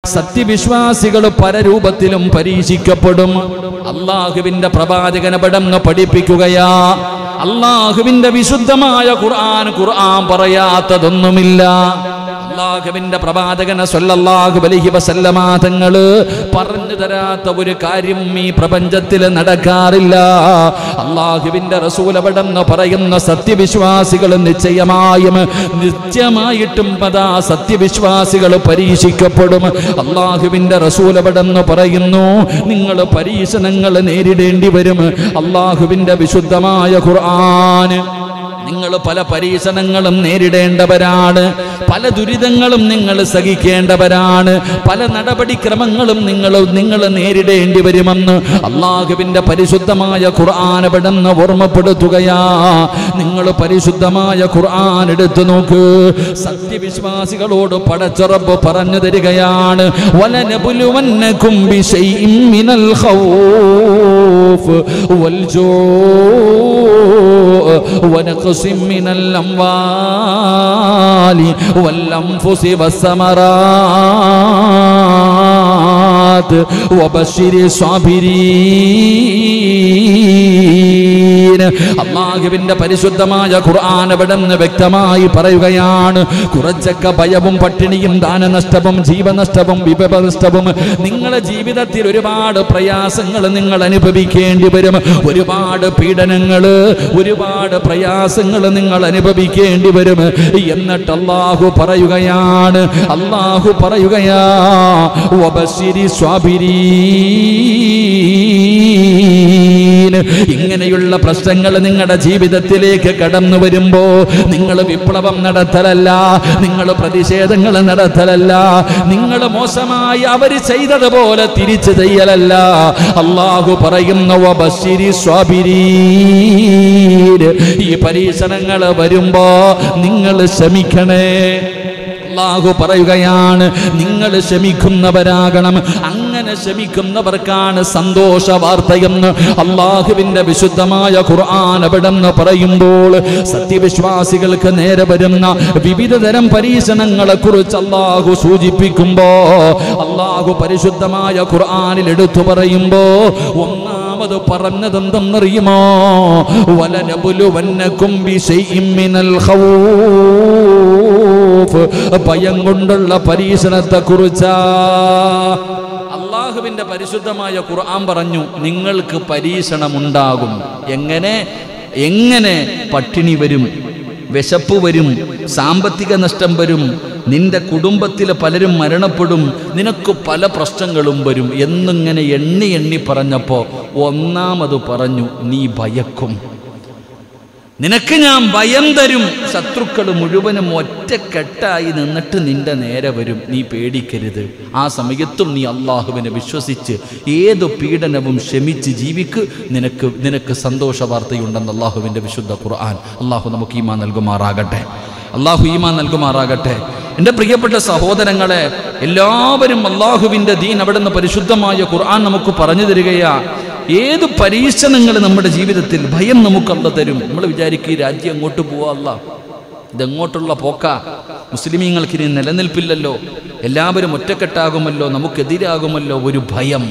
സത്യവിശ്വാസികൾ പരരൂപത്തിലും പരീക്ഷിക്കപ്പെടും അള്ളാഹുവിന്റെ പ്രവാചകനെ പടന്ന് പഠിപ്പിക്കുകയാ അള്ളാഹുവിന്റെ വിശുദ്ധമായ ഖുർആൻ ഖുർആൻ പറയാത്തതൊന്നുമില്ല അള്ളാഹുവിന്റെ പ്രവാചകന സല്ലല്ലാഹു അലൈഹി വസല്ലമ തങ്ങള് പറഞ്ഞു തരാത്ത ഒരു കാര്യം ഈ പ്രപഞ്ചത്തിൽ നടക്കാറില്ല അള്ളാഹുവിന്റെ റസൂൽ അവിടെന്ന് പറയുന്ന സത്യവിശ്വാസികൾ നിശ്ചയമായും നിത്യമായിട്ടും പതാ സത്യവിശ്വാസികൾ പരീക്ഷിക്കപ്പെടും അള്ളാഹുവിന്റെ റസൂൽ അവിടെന്ന് പറയുന്നു നിങ്ങൾ പരീക്ഷണങ്ങൾ നേരിടേണ്ടി വരും അള്ളാഹുവിന്റെ വിശുദ്ധമായ ഖുർആൻ നിങ്ങൾ പല പരീക്ഷണങ്ങളും നേരിടേണ്ടവരാണ് പല ദുരിതങ്ങളും നിങ്ങൾ സഹിക്കേണ്ടവരാണ് പല നടപടിക്രമങ്ങളും നിങ്ങൾ നിങ്ങൾ നേരിടേണ്ടി വരുമെന്ന് അള്ളാഹുവിന്റെ പരിശുദ്ധമായ ഖുർആൻ എവിടെന്ന് ഓർമ്മപ്പെടുത്തുകയാ നിങ്ങൾ പരിശുദ്ധമായ ഖുർആൻ എടുത്തു നോക്ക് സത്യവിശ്വാസികളോട് പടച്ചുറപ്പ് പറഞ്ഞു തരികയാണ് വലനബുലുവന്നകും ബിശൈഇൻ മിനൽ ഖൗഫ് والجوع ونقص من الأموال والأنفس والثمرات وبشر الصابرين അള്ളാഹുവിന്റെ പരിശുദ്ധമായ ഖുർആൻ അവിടെ നിന്ന് വ്യക്തമായി പറയുകയാണ് കുറച്ചൊക്കെ ഭയവും പട്ടിണിയും ദാനനഷ്ടവും ജീവനഷ്ടവും വിഭവനഷ്ടവും നിങ്ങളുടെ ജീവിതത്തിൽ ഒരുപാട് പ്രയാസങ്ങൾ നിങ്ങൾ അനുഭവിക്കേണ്ടി വരും ഒരുപാട് പീഡനങ്ങൾ ഒരുപാട് പ്രയാസങ്ങൾ നിങ്ങൾ അനുഭവിക്കേണ്ടി വരും എന്നിട്ട് അള്ളാഹു പറയുകയാണ് അള്ളാഹു പറയുകയാ വബശിരി സ്വാബിരീൻ ഇങ്ങനെയുള്ള പ്രശ്നങ്ങൾ നിങ്ങളുടെ ജീവിതത്തിലേക്ക് കടന്നു വരുമ്പോ നിങ്ങൾ വിപ്ലവം നടത്തലല്ല നിങ്ങൾ പ്രതിഷേധങ്ങൾ നടത്തലല്ല നിങ്ങൾ മോശമായി അവർ ചെയ്തതുപോലെ തിരിച്ചു ചെയ്യലല്ല അള്ളാഹു പറയുന്ന വബശിരി സ്വാബിരീൻ ഈ പരീക്ഷണങ്ങൾ വരുമ്പോ നിങ്ങൾ ക്ഷമിക്കണേ അള്ളാഹു പറയുകയാണ് നിങ്ങൾ ക്ഷമിക്കുന്നവരാകണം അങ്ങനെ ക്ഷമിക്കുന്നവർക്കാണ് സന്തോഷ വാർത്തയെന്ന് അള്ളാഹുവിന്റെ വിശുദ്ധമായ ഖുർആൻ അവിടെന്ന് പറയുമ്പോൾ സത്യവിശ്വാസികൾക്ക് നേരെ വരുന്ന വിവിധ തരം പരീക്ഷണങ്ങളെ കുറിച്ച് അള്ളാഹു സൂചിപ്പിക്കുമ്പോ അള്ളാഹു പരിശുദ്ധമായ ഖുർആനിൽ എടുത്തു പറയുമ്പോ ഒന്നാമത് പറഞ്ഞതെന്തെന്നറിയുമോ വലനബുലുവന്നക്കും ബിശൈഇൻ മിനൽ ഖൗഫ് ഭയം കൊണ്ടുള്ള പരീക്ഷണത്തെ കുറിച്ചാ അള്ളാഹുവിന്റെ പരിശുദ്ധമായ ഖുർആൻ പറഞ്ഞു നിങ്ങൾക്ക് പരീക്ഷണമുണ്ടാകും എങ്ങനെ എങ്ങനെ പട്ടിണി വരും വിശപ്പ് വരും സാമ്പത്തിക നഷ്ടം വരും നിന്റെ കുടുംബത്തിലെ പലരും മരണപ്പെടും നിനക്ക് പല പ്രശ്നങ്ങളും വരും എന്നിങ്ങനെ എണ്ണി എണ്ണി പറഞ്ഞപ്പോൾ ഒന്നാമത് പറഞ്ഞു നീ ഭയക്കും നിനക്ക് ഞാൻ ഭയം തരും ശത്രുക്കൾ മുഴുവനും ഒറ്റക്കെട്ടായി നിന്നിട്ട് നിന്റെ നേരെ വരും നീ പേടിക്കരുത് ആ സമയത്തും നീ അള്ളാഹുവിനെ വിശ്വസിച്ച് ഏതു പീഡനവും ക്ഷമിച്ച് ജീവിക്ക് നിനക്ക് നിനക്ക് സന്തോഷ വാർത്തയുണ്ടെന്ന് അള്ളാഹുവിൻ്റെ വിശുദ്ധ ഖുർആൻ അള്ളാഹു നമുക്ക് ഈമാ നൽകുമാറാകട്ടെ അള്ളാഹു ഈമാ നൽകുമാറാകട്ടെ എൻ്റെ പ്രിയപ്പെട്ട സഹോദരങ്ങളെ എല്ലാവരും അള്ളാഹുവിൻ്റെ ദീൻ അവിടുന്ന് പരിശുദ്ധമായ ഖുർആൻ നമുക്ക് പറഞ്ഞു തരികയാ ഏത് പരീക്ഷണങ്ങൾ നമ്മുടെ ജീവിതത്തിൽ ഭയം നമുക്കല്ല തരും നമ്മൾ വിചാരിക്കും ഈ രാജ്യം അങ്ങോട്ട് പോവല്ല ഇതെങ്ങോട്ടുള്ള പോക്ക മുസ്ലിമീങ്ങൾക്ക് ഇനി നിലനിൽപ്പില്ലല്ലോ എല്ലാവരും ഒറ്റക്കെട്ടാകുമല്ലോ നമുക്കെതിരാകുമല്ലോ ഒരു ഭയം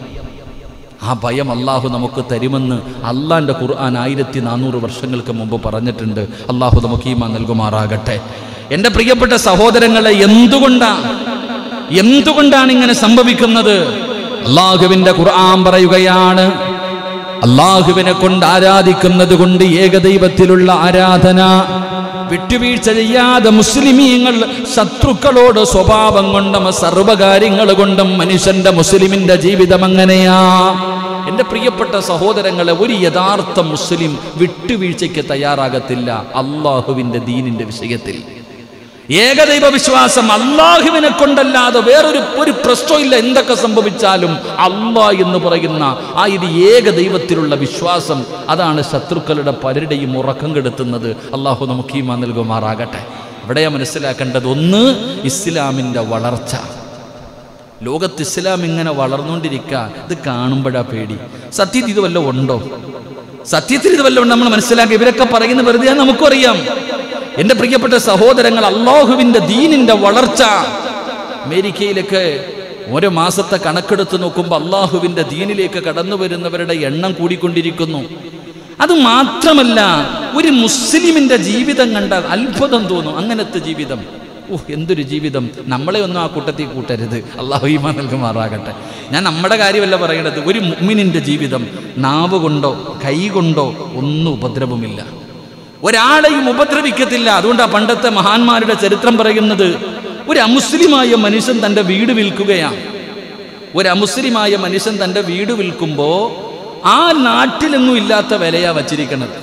ആ ഭയം അള്ളാഹു നമുക്ക് തരുമെന്ന് അള്ളാന്റെ ഖുർആൻ ആയിരത്തി നാനൂറ് വർഷങ്ങൾക്ക് മുമ്പ് പറഞ്ഞിട്ടുണ്ട് അള്ളാഹു നമുക്ക് ഈമാ നൽകുമാറാകട്ടെ എൻ്റെ പ്രിയപ്പെട്ട സഹോദരങ്ങളെ എന്തുകൊണ്ടാണ് എന്തുകൊണ്ടാണ് ഇങ്ങനെ സംഭവിക്കുന്നത് അള്ളാഹുവിന്റെ ഖുർആൻ പറയുകയാണ് അള്ളാഹുവിനെ കൊണ്ട് ആരാധിക്കുന്നത് കൊണ്ട് ഏകദൈവത്തിലുള്ള ആരാധന വിട്ടുവീഴ്ച ചെയ്യാതെ മുസ്ലിമീങ്ങൾ ശത്രുക്കളോട് സ്വഭാവം കൊണ്ടും സർവകാര്യങ്ങൾ കൊണ്ടും മനുഷ്യന്റെ മുസ്ലിമിന്റെ ജീവിതം അങ്ങനെയാ എൻ്റെ പ്രിയപ്പെട്ട സഹോദരങ്ങളെ ഒരു യഥാർത്ഥ മുസ്ലിം വിട്ടുവീഴ്ചയ്ക്ക് തയ്യാറാകത്തില്ല അള്ളാഹുവിൻ്റെ ദീനിന്റെ വിഷയത്തിൽ ഏകദൈവ വിശ്വാസം അള്ളാഹുവിനെ കൊണ്ടല്ലാതെ വേറൊരു ഒരു പ്രശ്നമില്ല എന്തൊക്കെ സംഭവിച്ചാലും അള്ളാ എന്ന് പറയുന്ന ആ ഇത് ഏകദൈവത്തിലുള്ള വിശ്വാസം അതാണ് ശത്രുക്കളുടെ പലരുടെയും ഉറക്കം കെടുത്തുന്നത് അള്ളാഹു നമുക്ക് ഈ മാ നൽകുമാറാകട്ടെ ഇവിടെയാ മനസ്സിലാക്കേണ്ടത് ഒന്ന് ഇസ്ലാമിൻ്റെ വളർച്ച ലോകത്ത് ഇസ്ലാം ഇങ്ങനെ വളർന്നുകൊണ്ടിരിക്കുക ഇത് കാണുമ്പോഴാ പേടി സത്യത്തിൽ ഇത് വല്ലതും ഉണ്ടോ സത്യത്തിൽ ഇത് വല്ലതും നമ്മൾ മനസ്സിലാക്കി ഇവരൊക്കെ പറയുന്ന വെറുതെ നമുക്കും അറിയാം എൻ്റെ പ്രിയപ്പെട്ട സഹോദരങ്ങൾ അള്ളാഹുവിൻ്റെ ദീനിൻ്റെ വളർച്ച അമേരിക്കയിലൊക്കെ ഓരോ മാസത്തെ കണക്കെടുത്ത് നോക്കുമ്പോൾ അള്ളാഹുവിൻ്റെ ദീനിലേക്ക് കടന്നു വരുന്നവരുടെ എണ്ണം കൂടിക്കൊണ്ടിരിക്കുന്നു അത് മാത്രമല്ല ഒരു മുസ്ലിമിന്റെ ജീവിതം കണ്ട അത്ഭുതം തോന്നും അങ്ങനത്തെ ജീവിതം ഓഹ് എന്തൊരു ജീവിതം നമ്മളെ ഒന്നും ആ കൂട്ടത്തിൽ കൂട്ടരുത് അള്ളാഹു ഈമാ നൽകുമാറാകട്ടെ ഞാൻ നമ്മുടെ കാര്യമല്ല പറയണത് ഒരു മുഅ്മിനിന്റെ ജീവിതം നാവ് കൊണ്ടോ കൈ കൊണ്ടോ ഒന്നും ഉപദ്രവമില്ല ഒരാളെയും ഉപദ്രവിക്കത്തില്ല അതുകൊണ്ടാണ് പണ്ടത്തെ മഹാന്മാരുടെ ചരിത്രം പറയുന്നത് ഒരു അമുസ്ലിമായ മനുഷ്യൻ തൻ്റെ വീട് വിൽക്കുകയാണ് ഒരു അമുസ്ലിമായ മനുഷ്യൻ തൻ്റെ വീട് വിൽക്കുമ്പോൾ ആ നാട്ടിലെങ്ങും ഇല്ലാത്ത വിലയാ വച്ചിരിക്കണത്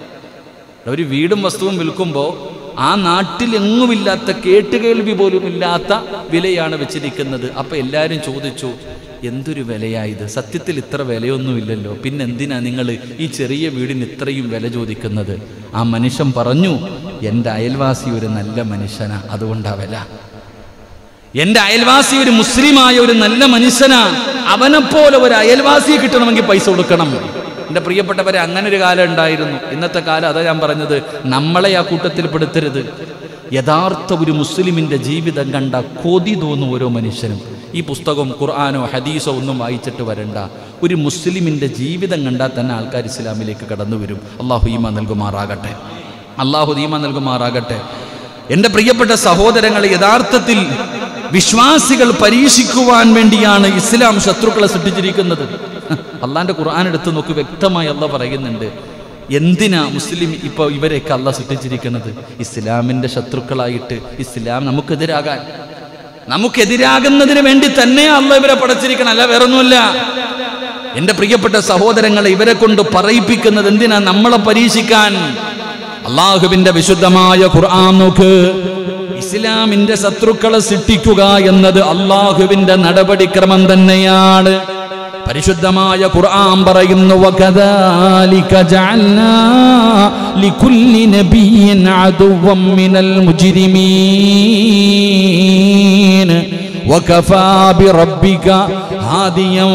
ഒരു വീടും വസ്തുവും വിൽക്കുമ്പോൾ ആ നാട്ടിലെങ്ങുമില്ലാത്ത കേട്ടുകേൾവി പോലും ഇല്ലാത്ത വിലയാണ് വെച്ചിരിക്കുന്നത് അപ്പൊ എല്ലാവരും ചോദിച്ചു എന്തൊരു വിലയായത് സത്യത്തിൽ ഇത്ര വിലയൊന്നുമില്ലല്ലോ പിന്നെ എന്തിനാ നിങ്ങൾ ഈ ചെറിയ വീടിന് ഇത്രയും വില ചോദിക്കുന്നത് ആ മനുഷ്യൻ പറഞ്ഞു എൻ്റെ അയൽവാസി ഒരു നല്ല മനുഷ്യനാ അതുകൊണ്ടാ വില എന്റെ അയൽവാസി ഒരു മുസ്ലിമായ ഒരു നല്ല മനുഷ്യനാ അവനെപ്പോലെ ഒരു അയൽവാസിയെ കിട്ടണമെങ്കിൽ പൈസ കൊടുക്കണം എൻ്റെ പ്രിയപ്പെട്ടവരെ അങ്ങനെ ഒരു കാലം ഉണ്ടായിരുന്നു ഇന്നത്തെ കാലം അതാ ഞാൻ പറഞ്ഞത് നമ്മളെ ആ കൂട്ടത്തിൽ പെടുത്തരുത് യഥാർത്ഥ ഒരു മുസ്ലിമിൻ്റെ ജീവിതം കണ്ട കൊതി തോന്നും ഓരോ മനുഷ്യനും ഈ പുസ്തകം ഖുർആാനോ ഹദീസോ ഒന്നും വായിച്ചിട്ട് വരണ്ട ഒരു മുസ്ലിമിൻ്റെ ജീവിതം കണ്ടാൽ തന്നെ ആൾക്കാർ ഇസ്ലാമിലേക്ക് കടന്നു വരും അള്ളാഹു ഈമ നൽകുമാറാകട്ടെ അള്ളാഹു ഈമ നൽകുമാറാകട്ടെ എൻ്റെ പ്രിയപ്പെട്ട സഹോദരങ്ങൾ യഥാർത്ഥത്തിൽ വിശ്വാസികൾ പരീക്ഷിക്കുവാൻ വേണ്ടിയാണ് ഇസ്ലാം ശത്രുക്കളെ സൃഷ്ടിച്ചിരിക്കുന്നത് അള്ളാന്റെ ഖുർആൻ എടുത്ത് നോക്ക് വ്യക്തമായി അല്ല പറയുന്നുണ്ട് എന്തിനാ മുസ്ലിം ഇപ്പൊ ഇവരെയൊക്കെ അല്ല സൃഷ്ടിച്ചിരിക്കുന്നത് ഇസ്ലാമിന്റെ ശത്രുക്കളായിട്ട് ഇസ്ലാം നമുക്കെതിരാകാൻ നമുക്കെതിരാകുന്നതിന് വേണ്ടി തന്നെ അല്ല ഇവരെ പടച്ചിരിക്കണം അല്ല വേറൊന്നുമല്ല എന്റെ പ്രിയപ്പെട്ട സഹോദരങ്ങളെ ഇവരെ കൊണ്ട് പറയിപ്പിക്കുന്നത് എന്തിനാ നമ്മളെ പരീക്ഷിക്കാൻ അള്ളാഹുവിന്റെ വിശുദ്ധമായ ഖുർആൻ നോക്ക് ഇസ്ലാമിന്റെ ശത്രുക്കളെ സൃഷ്ടിക്കുക എന്നത് അള്ളാഹുവിന്റെ നടപടിക്രമം തന്നെയാണ് പരിശുദ്ധമായ ഖുർആൻ പറയുന്നു വകദാലിക ജഅൽനാ ലികുല്ലി നബിയ്യിൻ അദുവ്വം മിനൽ മുജ്രിമീൻ വകഫാ ബിറബ്ബിക ഹാദിയൻ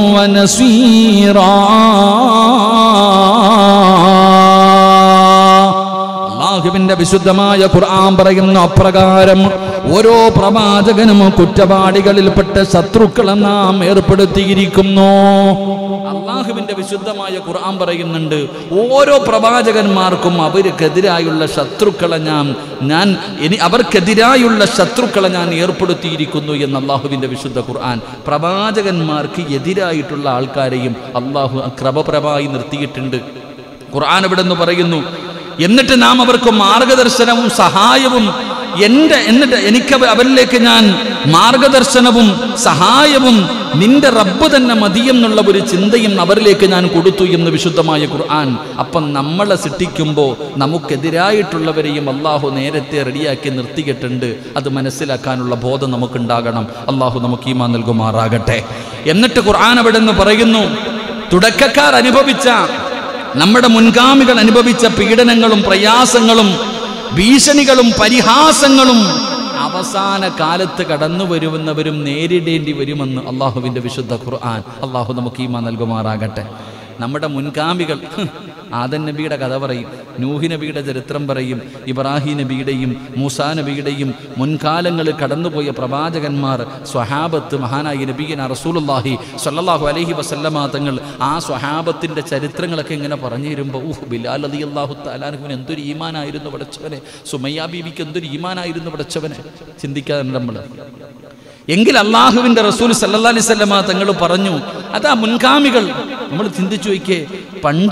വനസീറാ അള്ളാഹുവിന്റെ വിശുദ്ധമായ ഖുർആൻ പറയുന്ന അപ്രകാരം ഓരോ പ്രവാചകനും കുറ്റവാളികളിൽപ്പെട്ട ശത്രുക്കളെ നാം ഏർപ്പെടുത്തിയിരിക്കുന്നു അള്ളാഹുവിന്റെ വിശുദ്ധമായ ഖുർആൻ പറയുന്നുണ്ട് ഓരോ പ്രവാചകന്മാർക്കും അവർക്കെതിരായുള്ള ശത്രുക്കളെ ഞാൻ ഞാൻ ഇനി അവർക്കെതിരായുള്ള ശത്രുക്കളെ ഞാൻ ഏർപ്പെടുത്തിയിരിക്കുന്നു എന്ന് അള്ളാഹുവിന്റെ വിശുദ്ധ ഖുർആൻ പ്രവാചകന്മാർക്ക് എതിരായിട്ടുള്ള ആൾക്കാരെയും അള്ളാഹു ക്രമപ്രമായി നിർത്തിയിട്ടുണ്ട് ഖുർആൻ ഇവിടെ നിന്ന് പറയുന്നു എന്നിട്ട് നാം അവർക്ക് മാർഗദർശനവും സഹായവും എൻ്റെ എന്നിട്ട് എനിക്ക് അവ- അവരിലേക്ക് ഞാൻ മാർഗദർശനവും സഹായവും നിന്റെ റബ്ബ് തന്നെ മതിയെന്നുള്ള ഒരു ചിന്തയും അവരിലേക്ക് ഞാൻ കൊടുത്തു എന്ന് വിശുദ്ധമായ ഖുർആൻ അപ്പം നമ്മളെ സൃഷ്ടിക്കുമ്പോൾ നമുക്കെതിരായിട്ടുള്ളവരെയും അള്ളാഹു നേരത്തെ റെഡിയാക്കി നിർത്തിയിട്ടുണ്ട് അത് മനസ്സിലാക്കാനുള്ള ബോധം നമുക്കുണ്ടാകണം അള്ളാഹു നമുക്ക് ഈമാ നൽകുമാറാകട്ടെ എന്നിട്ട് ഖുർആൻ അവിടെ നിന്ന് പറയുന്നു തുടക്കക്കാർ അനുഭവിച്ച നമ്മുടെ മുൻഗാമികൾ അനുഭവിച്ച പീഡനങ്ങളും പ്രയാസങ്ങളും ഭീഷണികളും പരിഹാസങ്ങളും അവസാന കാലത്ത് കടന്നു വരുന്നവരും നേരിടേണ്ടി വരുമെന്ന് അള്ളാഹുവിൻ്റെ വിശുദ്ധ ഖുർആൻ അള്ളാഹു നമുക്ക് ഈമ നൽകുമാറാകട്ടെ നമ്മുടെ മുൻഗാമികൾ ഹ്, ആദൻ നബിയുടെ കഥ പറയും നൂഹി നബിയുടെ ചരിത്രം പറയും ഇബ്രാഹിം നബിയുടെയും മൂസാ നബിയുടെയും മുൻകാലങ്ങളിൽ കടന്നുപോയ പ്രവാചകന്മാർ സ്വഹാബത്ത് മഹാനായി നബീന റസൂലുള്ളാഹി സ്വല്ലല്ലാഹു അലൈഹി വസല്ലമ തങ്ങൾ ആ സ്വഹാബത്തിൻ്റെ ചരിത്രങ്ങളൊക്കെ ഇങ്ങനെ പറഞ്ഞു തരുമ്പോൾ ഊഹ് ബിലാൽ അലി അള്ളാഹു താലാനുവിന് എന്തൊരു ഈമാനായിരുന്നു പടച്ചവനെ സുമയ്യ ബീവിക്ക് എന്തൊരു ഈമാനായിരുന്നു പടച്ചവനെ ചിന്തിക്കാതെ നമ്മൾ എങ്കിൽ അള്ളാഹുവിൻ്റെ റസൂൽ സല്ലല്ലാഹു അലൈഹി വസല്ലമ തങ്ങൾ പറഞ്ഞു അതാ മുൻഗാമികൾ നമ്മൾ ചിന്തിച്ചു നോക്കിയേ പണ്ട്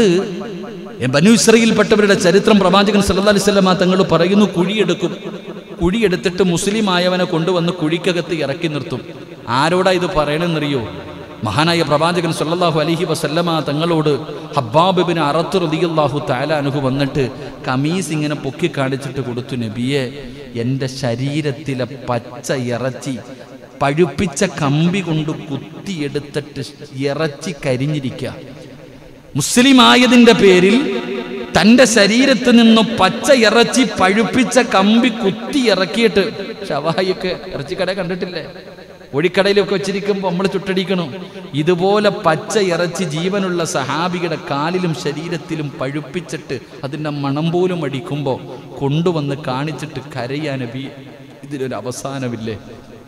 ബനു ഇസ്രയിൽപ്പെട്ടവരുടെ ചരിത്രം പ്രവാചകൻ സല്ലല്ലാഹു അലൈഹി വസല്ലമ തങ്ങൾ പറയുന്നു കുഴിയെടുക്കും കുഴിയെടുത്തിട്ട് മുസ്ലിം ആയവനെ കൊണ്ടുവന്ന് കുഴിക്കകത്ത് ഇറക്കി നിർത്തും ആരോടാ ഇത് പറയണമെന്നറിയോ മഹാനായ പ്രവാചകൻ സല്ലല്ലാഹു അലൈഹി വസല്ലമ തങ്ങളോട് ഹബ്ബാബിബിന് അറത്ത് റളിയല്ലാഹു തആല അനുഹു വന്നിട്ട് കമീസ് ഇങ്ങനെ പൊക്കി കാണിച്ചിട്ട് കൊടുത്തു നബിയെ എൻ്റെ ശരീരത്തിലെ പച്ച ഇറച്ചി പഴുപ്പിച്ച കമ്പി കൊണ്ട് കുത്തിയെടുത്തിട്ട് ഇറച്ചി കരിഞ്ഞിരിക്കുക മുസ്ലിം ആയതിൻ്റെ പേരിൽ തൻ്റെ ശരീരത്തിൽ നിന്ന് പച്ച ഇറച്ചി പഴുപ്പിച്ച കമ്പി കുത്തി ഇറക്കിയിട്ട് ഷവായിയൊക്കെ ഇറച്ചിക്കട കണ്ടിട്ടില്ലേ ഒഴിക്കടയിലൊക്കെ വെച്ചിരിക്കുമ്പോൾ നമ്മൾ ചുട്ടടിക്കണം ഇതുപോലെ പച്ച ഇറച്ചി ജീവനുള്ള സഹാബിയുടെ കാലിലും ശരീരത്തിലും പഴുപ്പിച്ചിട്ട് അതിൻ്റെ മണം പോലും അടിക്കുമ്പോൾ കൊണ്ടുവന്ന് കാണിച്ചിട്ട് കരയാൻ നബി ഇതിനൊരു അവസാനമില്ലേ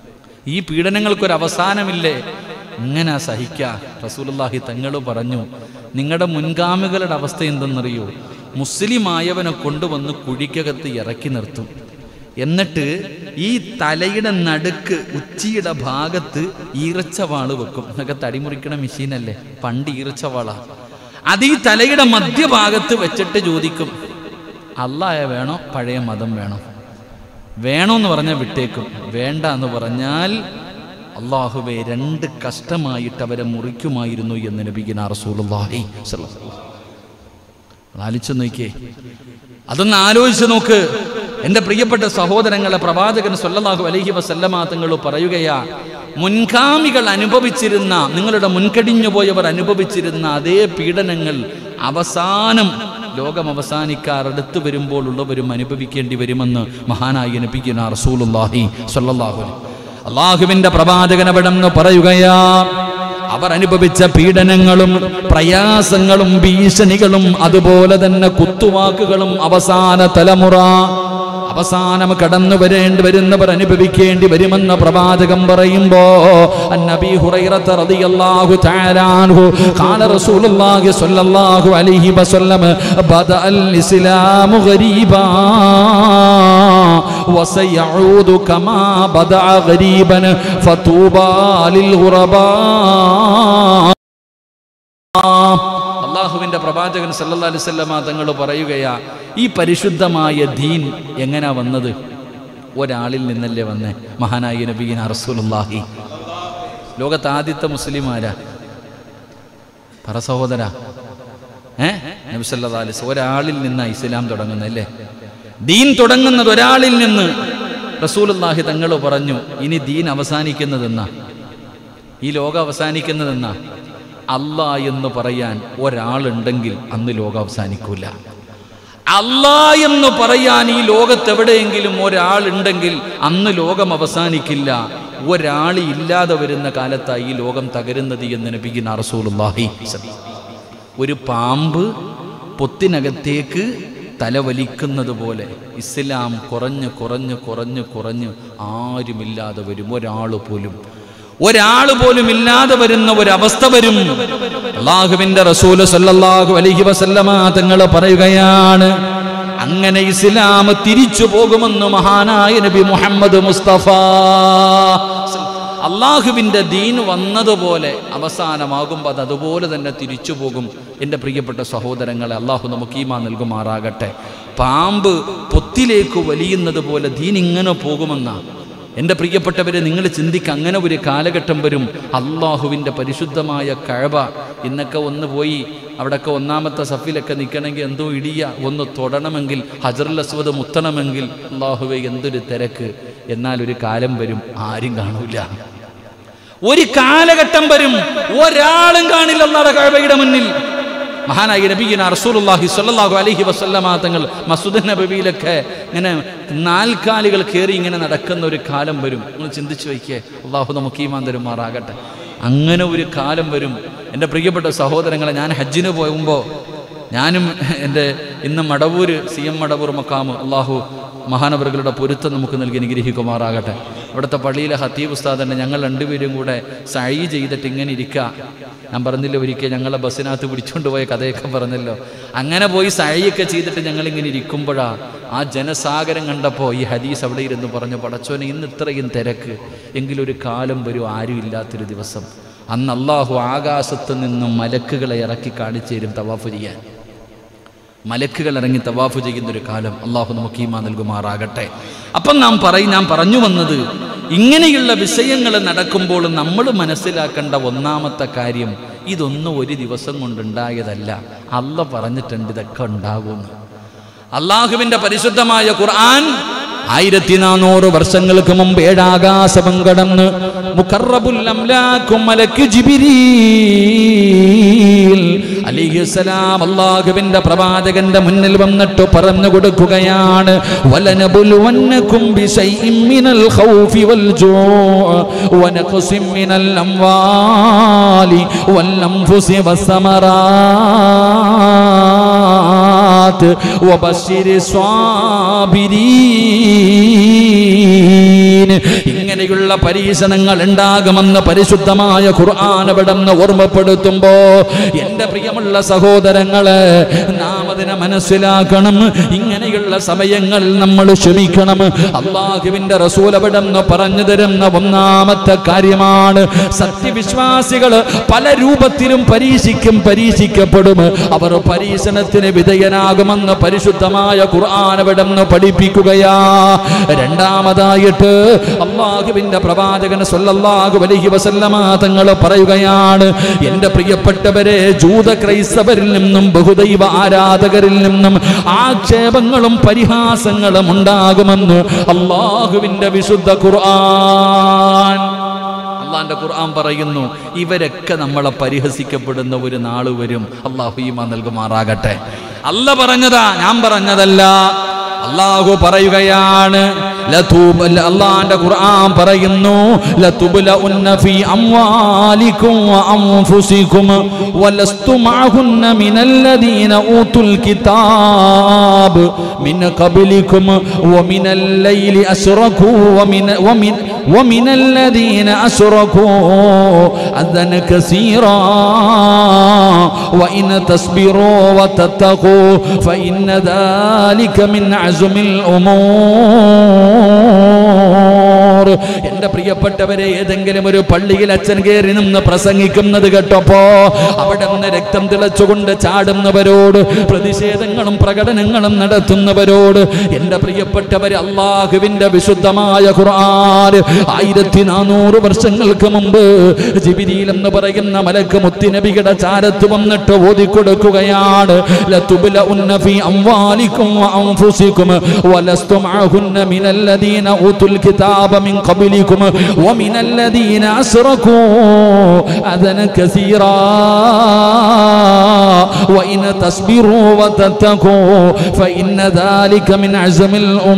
ഈ പീഡനങ്ങൾക്കൊരു അവസാനമില്ലേ ഇങ്ങനെ സഹിക്കുക റസൂലുള്ളാഹി തങ്ങൾ പറഞ്ഞു നിങ്ങളുടെ മുൻഗാമികളുടെ അവസ്ഥ എന്തെന്നറിയോ മുസ്ലിമായവനെ കൊണ്ടുവന്ന് കുഴിക്കകത്ത് ഇറക്കി നിർത്തും എന്നിട്ട് ഈ തലയുടെ നടുക്ക് ഉച്ചിയുടെ ഭാഗത്ത് ഈറച്ചവാള് വെക്കും എന്നൊക്കെ തടിമുറിക്കണ മെഷീനല്ലേ പണ്ട് ഈറച്ചവാള അത് ഈ തലയുടെ മധ്യഭാഗത്ത് വെച്ചിട്ട് ചോദിക്കും അള്ളായ വേണോ പഴയ മതം വേണോ വേണമെന്ന് പറഞ്ഞാൽ വിട്ടേക്കും വേണ്ട എന്ന് പറഞ്ഞാൽ അള്ളാഹുവെ രണ്ട് കഷ്ടമായിട്ട് അവരെ മുറിക്കുമായിരുന്നു എന്ന് നബിഗിന റസൂലുള്ളാഹി സ്വല്ലല്ലാഹു അലൈഹി വസല്ലം. ആലോചിച്ച് നോക്കിയേ അതൊന്ന് ആലോചിച്ച് നോക്ക് എൻ്റെ പ്രിയപ്പെട്ട സഹോദരങ്ങളെ പ്രവാചകൻ സല്ലല്ലാഹു അലൈഹി വസല്ലമ തങ്ങൾ പറയുകയാ മുൻഗാമികൾ അനുഭവിച്ചിരുന്ന നിങ്ങളുടെ മുൻകടിഞ്ഞു പോയവർ അനുഭവിച്ചിരുന്ന അതേ പീഡനങ്ങൾ അവസാനം ലോകം അവസാനിക്കാർ അടുത്ത് വരുമ്പോൾ ഉള്ളവരും അനുഭവിക്കേണ്ടി വരുമെന്ന് മഹാനായി നബിക്കുന്ന റസൂലുള്ളാഹി സ്വല്ലല്ലാഹു അലൈഹി അള്ളാഹുവിന്റെ പ്രവാചകൻ അവിടെ നിന്ന് പറയുകയാ അവർ അനുഭവിച്ച പീഡനങ്ങളും പ്രയാസങ്ങളും ഭീഷണികളും അതുപോലെ തന്നെ കുത്തുവാക്കുകളും അവസാന തലമുറ അവസാനം കടന്നു വരേണ്ടി വരുന്നവർ അനുഭവിക്കേണ്ടി വരുമെന്ന് പ്രവാചകം പറയുമ്പോ അന്നബി ഹുറൈറത്ത് റളിയല്ലാഹു തആല അൻഹു ഖാല റസൂലുള്ളാഹി സ്വല്ലല്ലാഹു അലൈഹി വസല്ലം ബദഅൽ ഇസ്ലാമു ഗരീബാ وسيعود كما بدأ غريبا فطوبى للغرباء അള്ളാഹുവിന്റെ പ്രവാചകൻ സല്ലല്ലാഹു അലൈഹി വസല്ലമ തങ്ങൾ പറയുകയാ ഈ പരിശുദ്ധമായ ദീൻ എങ്ങനാ വന്നത് ഒരാളിൽ നിന്നല്ലേ വന്നേ മഹാനായ നബീന റസൂലുള്ളാഹി ലോകത്ത് ആദ്യത്തെ മുസ്ലിം ആരാ പറ സഹോദര ഏ നബി സല്ലല്ലാഹു അലൈഹി വസല്ലം ഒരാളിൽ നിന്നാ ഇസ്ലാം തുടങ്ങുന്നല്ലേ ദീൻ തുടങ്ങുന്നത് ഒരാളിൽ നിന്ന് റസൂലുള്ളാഹി തങ്ങൾ പറഞ്ഞു ഇനി ദീൻ അവസാനിക്കുന്നതെന്നാ ഈ ലോകം അവസാനിക്കുന്നതെന്നാ അല്ലാ എന്ന് പറയാൻ ഒരാളുണ്ടെങ്കിൽ അന്ന് ലോകം അവസാനിക്കൂല അല്ലാ എന്ന് പറയാൻ ഈ ലോകത്ത് എവിടെയെങ്കിലും ഒരാളുണ്ടെങ്കിൽ അന്ന് ലോകം അവസാനിക്കില്ല ഒരാൾ ഇല്ലാതെ വരുന്ന കാലത്തായി ഈ ലോകം തകരുന്നത് എന്ന് നബിക്കുന്ന റസൂലുള്ളാഹി ഒരു പാമ്പ് പൊത്തിനകത്തേക്ക് തലവലിക്കുന്നത് പോലെ ഇസ്ലാം കുറഞ്ഞ് കുറഞ്ഞ് കുറഞ്ഞ് കുറഞ്ഞ് ആരുമില്ലാതെ വരും ഒരാൾ പോലും ഒരാൾ പോലും ഇല്ലാതെ വരുന്ന ഒരവസ്ഥ വരും അള്ളാഹുവിന്റെ റസൂല് സല്ലല്ലാഹു അലൈഹി വസല്ലമ തങ്ങൾ പറയുകയാണ് അങ്ങനെ ഇസ്ലാം തിരിച്ചു പോകുമെന്ന് മഹാനായ നബി മുഹമ്മദ് മുസ്തഫ അള്ളാഹുവിൻ്റെ ദീൻ വന്നതുപോലെ അവസാനമാകുമ്പോൾ അത് അതുപോലെ തന്നെ തിരിച്ചു പോകും എൻ്റെ പ്രിയപ്പെട്ട സഹോദരങ്ങളെ അള്ളാഹു നമുക്ക് ഈമാ നൽകുമാറാകട്ടെ പാമ്പ് പൊത്തിലേക്ക് വലിയുന്നത് പോലെ ദീൻ ഇങ്ങനെ പോകുമെന്നാണ് എൻ്റെ പ്രിയപ്പെട്ടവരെ നിങ്ങൾ ചിന്തിക്കുക അങ്ങനെ ഒരു കാലഘട്ടം വരും അള്ളാഹുവിൻ്റെ പരിശുദ്ധമായ കഴവ ഇന്നൊക്കെ ഒന്ന് പോയി അവിടെയൊക്കെ ഒന്നാമത്തെ സഫിലൊക്കെ നിൽക്കണമെങ്കിൽ എന്തോ ഇടിയ ഒന്ന് തൊടണമെങ്കിൽ ഹജറുൽ അസ്വദ് മുത്തണമെങ്കിൽ അള്ളാഹുവെ എന്തൊരു തിരക്ക് എന്നാൽ ഒരു കാലം വരും ആരും കാണൂല ഒരു കാലഘട്ടം വരും ഒരാളും കാണില്ല അള്ളാഹുടെ കഴവയുടെ മുന്നിൽ മഹാനായ നബീന റസൂലുള്ളാഹി സ്വല്ലല്ലാഹു അലൈഹി വസല്ലമ തങ്ങൾ മസ്ജിദ് നബവിയിലൊക്കെ ഇങ്ങനെ നാൽക്കാലികൾ കയറി ഇങ്ങനെ നടക്കുന്ന ഒരു കാലം വരും നിങ്ങൾ ചിന്തിച്ചു വയ്ക്കേ അള്ളാഹു നമുക്ക് ഈമാൻ തരുമാറാകട്ടെ അങ്ങനെ ഒരു കാലം വരും എൻ്റെ പ്രിയപ്പെട്ട സഹോദരങ്ങളെ ഞാൻ ഹജ്ജിന് പോകുമ്പോൾ ഞാനും എൻ്റെ ഇന്ന് മടവൂര് സി എം മടവൂർ മക്കാമ് അള്ളാഹു മഹാനവറുകളുടെ പൊരുത്തം നമുക്ക് നൽകി അനുഗ്രഹിക്കുമാറാകട്ടെ ഇവിടുത്തെ പള്ളിയിലെ ഹത്തീബ് ഉസ്താദന്നെ ഞങ്ങൾ രണ്ടുപേരും കൂടെ സൈ ചെയ്തിട്ട് ഇങ്ങനെ ഇരിക്കുക ഞാൻ പറഞ്ഞില്ല ഒരിക്കൽ ഞങ്ങളെ ബസ്സിനകത്ത് പിടിച്ചുകൊണ്ട് പോയ കഥയൊക്കെ പറഞ്ഞല്ലോ അങ്ങനെ പോയി സൈയൊക്കെ ചെയ്തിട്ട് ഞങ്ങളിങ്ങനെ ഇരിക്കുമ്പോഴാ ആ ജനസാഗരം കണ്ടപ്പോൾ ഈ ഹദീസ് അവിടെ ഇരുന്ന് പറഞ്ഞു പടച്ചോനെ ഇന്ന് ഇത്രയും തിരക്ക് എങ്കിലൊരു കാലം വരും ആരും ഇല്ലാത്തൊരു ദിവസം അന്ന് അള്ളാഹു ആകാശത്ത് നിന്നും മലക്കുകളെ ഇറക്കി കാണിച്ചു തരും തവാഫ് ചെയ്യാൻ മലക്കുകൾ ഇറങ്ങി തവാഫ് ചെയ്യുന്നൊരു കാലം അള്ളാഹു നമുക്ക് ഈമാ നൽകുമാറാകട്ടെ അപ്പം നാം പറയും ഞാൻ പറഞ്ഞു വന്നത് ഇങ്ങനെയുള്ള വിഷയങ്ങൾ നടക്കുമ്പോൾ നമ്മൾ മനസ്സിലാക്കേണ്ട ഒന്നാമത്തെ കാര്യം ഇതൊന്നും ഒരു ദിവസം കൊണ്ടുണ്ടായതല്ല അല്ല പറഞ്ഞിട്ടുണ്ട് ഇതൊക്കെ ഉണ്ടാകുമെന്ന് അള്ളാഹുവിന്റെ പരിശുദ്ധമായ ഖുർആൻ ആയിരത്തി നാനൂറ് വർഷങ്ങൾക്ക് മുമ്പ് ഏഴാകാശം കടന്ന് മുഖറബുൽ അംലാക്കും മലക്ക് ജിബിരീൽ അലിഹിസലാം അള്ളാഹുവിന്റെ പ്രവാചകന്റെ മുന്നിൽ വന്നിട്ട് പറഞ്ഞു കൊടുക്കുകയാണ് വലനബുലുവന്നകും ബിശൈഇൻ മിനൽ ഖൗഫി വൽ ജൂഅ വനഖസിം മിനൽ അംവാലി വൽ അൻഫുസി വസ്സമറാത്ത് വബശ്ശിരി സ്വാബിരീൻ ഇങ്ങനെ ഇങ്ങനെയുള്ള പരീക്ഷണങ്ങൾ ഉണ്ടാകുമെന്ന് പരിശുദ്ധമായ ഖുർആൻ അവിടെന്ന് ഓർമ്മപ്പെടുത്തുമ്പോ എന്റെ പ്രിയമുള്ള സഹോദരങ്ങളെ നാം അതിനെ മനസ്സിലാക്കണം ഇങ്ങനെയുള്ള സമയങ്ങളിൽ നമ്മൾ ക്ഷമിക്കണം അള്ളാഹുവിന്റെ റസൂൽ അവിടെന്ന് പറഞ്ഞു തരുന്ന ഒന്നാമത്തെ കാര്യമാണ് സത്യവിശ്വാസികൾ പല രൂപത്തിലും പരീക്ഷിക്കും പരീക്ഷിക്കപ്പെടും അവർ പരീക്ഷണത്തിന് വിധേയനാകുമെന്ന് പരിശുദ്ധമായ ഖുർആൻ അവിടെന്ന് പഠിപ്പിക്കുകയാ രണ്ടാമതായിട്ട് അള്ളാഹുവിന്റെ പ്രവാചകൻ സല്ലല്ലാഹു അലൈഹി വസല്ലമ തങ്ങൾ പറയുകയാണ് എൻ്റെ പ്രിയപ്പെട്ടവരെ ജൂത ക്രൈസ്തവരിൽ നിന്നും ബഹുദൈവ ആരാധകരിൽ നിന്നും ആക്ഷേപങ്ങളും പരിഹാസങ്ങളും ഉണ്ടാകുമെന്ന് അള്ളാഹുവിന്റെ വിശുദ്ധ ഖുർആൻ അള്ളാന്റെ ഖുർആൻ പറയുന്നു ഇവരൊക്കെ നമ്മളെ പരിഹസിക്കപ്പെടുന്ന ഒരു നാള് വരും അള്ളാഹു ഈമാ നൽകുമാറാകട്ടെ അല്ല പറഞ്ഞതാ ഞാൻ പറഞ്ഞതല്ല അള്ളാഹു പറയുകയാണ് ലതൂബ അള്ളാന്റെ ഖുർആൻ പറയുന്നു ലതുബ്ല ഉന്ന ഫീ അംവാലിക്കും വഅൻഫുസിക്കും വലസ്തു മഅഹുന്ന മിനല്ലദീന ഊതുൽ കിതാബ് മിൻ ഖബ്ലിക്കും വമിനൽ ലൈലി അസ്റഖു വമിന വമിൻ ومن الذين أشركوا أذن كثيرا وإن تصبروا وتتقوا فإن ذلك من عزم الأمور എന്റെ പ്രിയപ്പെട്ടവരെ ഏതെങ്കിലും ഒരു പള്ളിയിൽ അച്ഛൻ കയറി നിന്ന് പ്രസംഗിക്കുന്നത് കേട്ടപ്പോ അവിടെ നിന്ന് രക്തം തിളച്ചുകൊണ്ട് ചാടുന്നവരോട് പ്രതിഷേധങ്ങളും പ്രകടനങ്ങളും നടത്തുന്നവരോട് എന്റെ പ്രിയപ്പെട്ടവരെ അള്ളാഹുവിന്റെ വിശുദ്ധമായ ഖുർആൻ ആയിരത്തി നാനൂറ് വർഷങ്ങൾക്ക് മുമ്പ് ജിബിരിയിൽ എന്ന് പറയുന്ന മലക്ക് മുത്തിനബിയുടെ ചാരത്ത് വന്നിട്ട് ഓതിക്കൊടുക്കുകയാണ് ലതുബ്ല ഉന്ന ഫീ അംവാലിക്കും വഅൻഫുസിക്കും വലസ്തു മഅഹുന്ന മിനല്ലദീന ഊതുൽ കിതാബ മിൻ ഖബ്ലിക്കും വമിനല്ലദീന അസ്റകൂ അദന കസീറാ وإن تصبروا وتتقوا فإن ذلك من عزم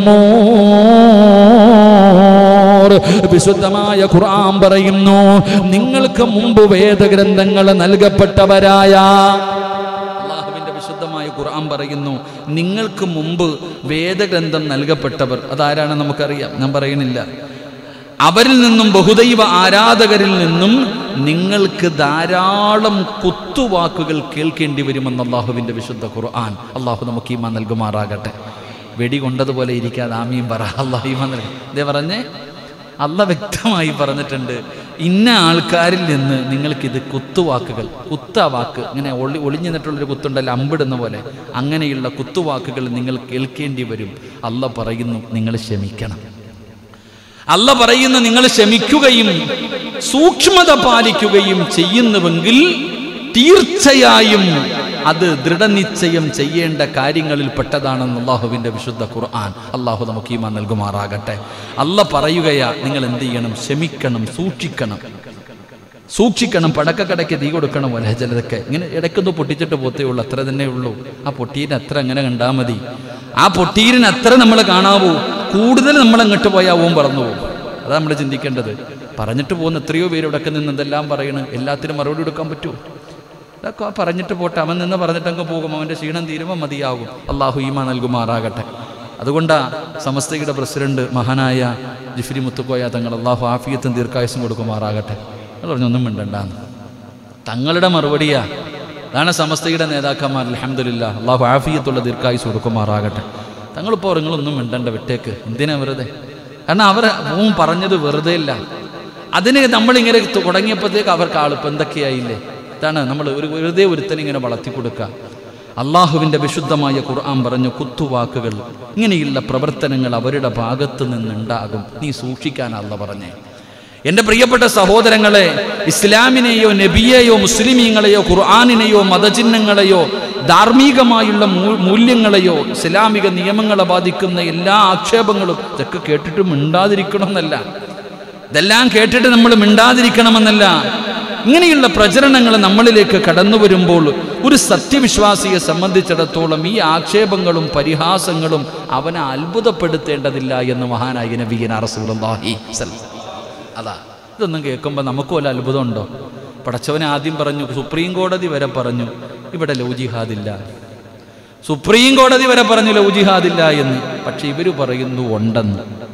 الأمور വിശുദ്ധമായ ഖുർആൻ പറയുന്നു നിങ്ങൾക്ക് മുമ്പ് വേദഗ്രന്ഥങ്ങൾ നൽകപ്പെട്ടവരായ അള്ളാഹുവിന്റെ വിശുദ്ധമായ ഖുർആൻ പറയുന്നു നിങ്ങൾക്ക് മുമ്പ് വേദഗ്രന്ഥം നൽകപ്പെട്ടവർ അതാരാണ് നമുക്കറിയാം ഞാൻ പറയണില്ല അവരിൽ നിന്നും ബഹുദൈവ ആരാധകരിൽ നിന്നും നിങ്ങൾക്ക് ധാരാളം കുത്തുവാക്കുകൾ കേൾക്കേണ്ടി വരുമെന്ന് അള്ളാഹുവിൻ്റെ വിശുദ്ധ ഖുർആൻ അള്ളാഹു നമുക്ക് ഈമാ നൽകുമാറാകട്ടെ വെടി കൊണ്ടതുപോലെ ഇരിക്കാതെ ആമിയും പറ അള്ളാഹു ഈമാ നൽകും ഇതേ പറഞ്ഞേ അല്ല വ്യക്തമായി പറഞ്ഞിട്ടുണ്ട് ഇന്ന ആൾക്കാരിൽ നിന്ന് നിങ്ങൾക്കിത് കുത്തുവാക്കുകൾ കുത്ത വാക്ക് ഇങ്ങനെ ഒളി ഒളിഞ്ഞു നിന്നിട്ടുള്ളൊരു കുത്തുണ്ടല്ലോ അമ്പിടുന്ന പോലെ അങ്ങനെയുള്ള കുത്തുവാക്കുകൾ നിങ്ങൾ കേൾക്കേണ്ടി വരും അല്ല പറയുന്നു നിങ്ങൾ ക്ഷമിക്കണം അല്ല പറയുന്ന നിങ്ങൾ ക്ഷമിക്കുകയും സൂക്ഷ്മത പാലിക്കുകയും ചെയ്യുന്നുവെങ്കിൽ തീർച്ചയായും അത് ദൃഢനിശ്ചയം ചെയ്യേണ്ട കാര്യങ്ങളിൽ പെട്ടതാണെന്ന് അള്ളാഹുവിൻ്റെ വിശുദ്ധ ഖുർആൻ അള്ളാഹു നമുക്ക് ഈമാൻ നൽകുമാറാകട്ടെ അല്ല പറയുകയാ നിങ്ങൾ എന്ത് ചെയ്യണം ക്ഷമിക്കണം സൂക്ഷിക്കണം സൂക്ഷിക്കണം പടക്കക്കടയ്ക്ക് തീ കൊടുക്കണം പോലെ ചിലതൊക്കെ ഇങ്ങനെ ഇടയ്ക്കൊന്ന് പൊട്ടിച്ചിട്ട് പോത്തേ ഉള്ളൂ അത്ര തന്നെ ഉള്ളൂ ആ പൊട്ടീരിന് അത്ര അങ്ങനെ കണ്ടാൽ മതി ആ പൊട്ടീരിന് അത്ര നമ്മൾ കാണാവൂ കൂടുതൽ നമ്മൾ അങ്ങോട്ട് പോയാൽ ഓം പറന്നു പോകും അതാ നമ്മൾ ചിന്തിക്കേണ്ടത് പറഞ്ഞിട്ട് പോകുന്ന എത്രയോ പേര് ഇവിടെ നിന്ന് എന്തെല്ലാം പറയണ് എല്ലാത്തിനും മറുപടി കൊടുക്കാൻ പറ്റുമോ ഇതൊക്കെ പറഞ്ഞിട്ട് പോട്ടെ അവൻ നിന്ന് പറഞ്ഞിട്ട് അങ്ങ് പോകും അവൻ്റെ ക്ഷീണം തീരുമ്പോൾ മതിയാകും അള്ളാഹു ഈമ നൽകുമാറാകട്ടെ അതുകൊണ്ടാ സമസ്തയുടെ പ്രസിഡന്റ് മഹാനായ ജിഫ്രി മുത്തുക്കോയ തങ്ങൾ അള്ളാഹു ആഫിയത്തും ദീർഘായുസും കൊടുക്കുമാറാകട്ടെ അയാൾ പറഞ്ഞു ഒന്നും മിണ്ടണ്ടാന്ന് തങ്ങളുടെ മറുപടിയാ അതാണ് സമസ്തയുടെ നേതാക്കന്മാർ അലഹമില്ല അള്ളാഹു ആഫിയത്തുള്ള ദീർഘായുസ് കൊടുക്കുമാറാകട്ടെ തങ്ങളിപ്പോൾ നിങ്ങളൊന്നും മിണ്ടണ്ട വിട്ടേക്ക് എന്തിനാ വെറുതെ കാരണം അവർ ഓം പറഞ്ഞത് വെറുതെ ഇല്ല അതിന് നമ്മളിങ്ങനെ തുടങ്ങിയപ്പോഴത്തേക്ക് അവർക്ക് ആളിപ്പോൾ എന്തൊക്കെയായില്ലേ ഇതാണ് നമ്മൾ ഒരു വെറുതെ ഒരുത്തനിങ്ങനെ വളർത്തി കൊടുക്കുക അള്ളാഹുവിൻ്റെ വിശുദ്ധമായ ഖുർആൻ പറഞ്ഞു കുത്തുവാക്കുകൾ ഇങ്ങനെയുള്ള പ്രവർത്തനങ്ങൾ അവരുടെ ഭാഗത്ത് നിന്നുണ്ടാകും നീ സൂക്ഷിക്കാനല്ല പറഞ്ഞേ എൻ്റെ പ്രിയപ്പെട്ട സഹോദരങ്ങളെ ഇസ്ലാമിനെയോ നബിയെയോ മുസ്ലിമീങ്ങളെയോ ഖുർആാനിനെയോ മതചിഹ്നങ്ങളെയോ ധാർമ്മികമായുള്ള മൂ- മൂല്യങ്ങളെയോ ഇസ്ലാമിക നിയമങ്ങളെ ബാധിക്കുന്ന എല്ലാ ആക്ഷേപങ്ങളും ഇതൊക്കെ കേട്ടിട്ട് മിണ്ടാതിരിക്കണമെന്നല്ല ഇതെല്ലാം കേട്ടിട്ട് നമ്മൾ മിണ്ടാതിരിക്കണമെന്നല്ല ഇങ്ങനെയുള്ള പ്രചരണങ്ങൾ നമ്മളിലേക്ക് കടന്നു വരുമ്പോൾ ഒരു സത്യവിശ്വാസിയെ സംബന്ധിച്ചിടത്തോളം ഈ ആക്ഷേപങ്ങളും പരിഹാസങ്ങളും അവനെ അത്ഭുതപ്പെടുത്തേണ്ടതില്ല എന്ന് മഹാനായ നബീന റസൂലുള്ളാഹി സ്വല്ലല്ലാഹു അതാ ഇതൊന്നും കേൾക്കുമ്പോൾ നമുക്കും വല്ല അത്ഭുതമുണ്ടോ പടച്ചവനെ ആദ്യം പറഞ്ഞു സുപ്രീം കോടതി വരെ പറഞ്ഞു ഇവിടെ ലൗ ജിഹാദില്ല സുപ്രീം കോടതി വരെ പറഞ്ഞു ലൗ ജിഹാദില്ല എന്ന് പക്ഷെ ഇവർ പറയുന്നു ഉണ്ടെന്ന്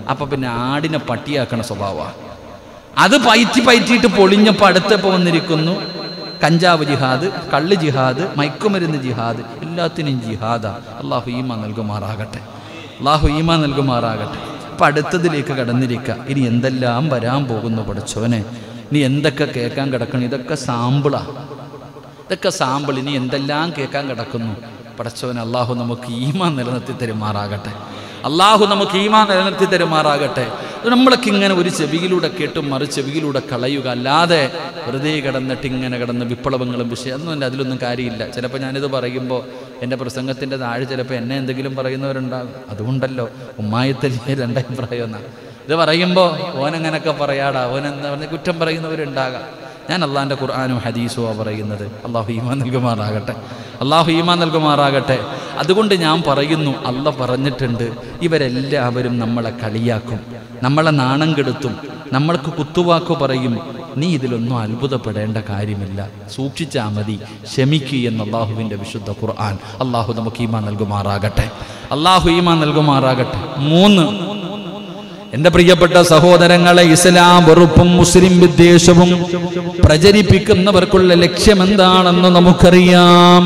അപ്പൊ പിന്നെ ആടിനെ പട്ടിയാക്കണ സ്വഭാവമാണ് അത് പയറ്റി പയറ്റിയിട്ട് പൊളിഞ്ഞപ്പോൾ അടുത്തപ്പോൾ വന്നിരിക്കുന്നു കഞ്ചാവ് ജിഹാദ് കള്ള് ജിഹാദ് മയക്കുമരുന്ന് ജിഹാദ് എല്ലാത്തിനും ജിഹാദാ അള്ളാഹു ഈമ നൽകുമാറാകട്ടെ അള്ളാഹു ഈമ നൽകുമാറാകട്ടെ അപ്പം അടുത്തതിലേക്ക് കടന്നിരിക്കുക ഇനി എന്തെല്ലാം വരാൻ പോകുന്നു പഠിച്ചോനെ ഇനി എന്തൊക്കെ കേൾക്കാൻ കിടക്കണം ഇതൊക്കെ സാമ്പിളാ ഇതൊക്കെ സാമ്പിൾ ഇനി എന്തെല്ലാം കേൾക്കാൻ കിടക്കുന്നു പടച്ചവൻ അള്ളാഹു നമുക്ക് ഈമാ നിലനിർത്തി തരുമാറാകട്ടെ അള്ളാഹു നമുക്ക് ഈമാ നിലനിർത്തി തരുമാറാകട്ടെ ഇത് നമ്മളൊക്കെ ഇങ്ങനെ ഒരു ചെവിയിലൂടെ കേട്ടും മറു ചെവിയിലൂടെ കളയുക അല്ലാതെ വെറുതെ കിടന്നിട്ട് ഇങ്ങനെ കിടന്ന് വിപ്ലവങ്ങളും വിഷയം ഒന്നും അതിലൊന്നും കാര്യമില്ല ചിലപ്പോൾ ഞാനിത് പറയുമ്പോൾ എൻ്റെ പ്രസംഗത്തിൻ്റെ താഴെ ചിലപ്പോൾ എന്നെ എന്തെങ്കിലും പറയുന്നവരുണ്ടാകും അതുകൊണ്ടല്ലോ ഉമ്മായത്തല്ലേ രണ്ടഭിപ്രായം എന്നാണ് ഇത് പറയുമ്പോൾ ഓനങ്ങനൊക്കെ പറയാടാ ഓൻ എന്താ പറഞ്ഞ കുറ്റം പറയുന്നവരുണ്ടാകാം ഞാൻ അള്ളാഹിൻ്റെ ഖുർആാനും ഹദീസുവാ പറയുന്നത് അള്ളാഹു ഈമാൻ നൽകുമാറാകട്ടെ അള്ളാഹു ഈമാൻ നൽകുമാറാകട്ടെ അതുകൊണ്ട് ഞാൻ പറയുന്നു അല്ല പറഞ്ഞിട്ടുണ്ട് ഇവരെല്ലാവരും നമ്മളെ കളിയാക്കും നമ്മളെ നാണം കെടുത്തും നമ്മൾക്ക് കുത്തുവാക്കു പറയും നീ ഇതിലൊന്നും അത്ഭുതപ്പെടേണ്ട കാര്യമില്ല സൂക്ഷിച്ചാൽ മതി ക്ഷമിക്കുക എന്ന് അള്ളാഹുവിൻ്റെ വിശുദ്ധ ഖുർആൻ അള്ളാഹു നമുക്ക് ഈമാൻ നൽകുമാറാകട്ടെ അള്ളാഹു ഈമാൻ നൽകുമാറാകട്ടെ മൂന്ന് എന്റെ പ്രിയപ്പെട്ട സഹോദരങ്ങളെ ഇസ്ലാം വെറുപ്പും മുസ്ലിം വിദ്വേഷവും പ്രചരിപ്പിക്കുന്നവർക്കുള്ള ലക്ഷ്യം എന്താണെന്ന് നമുക്കറിയാം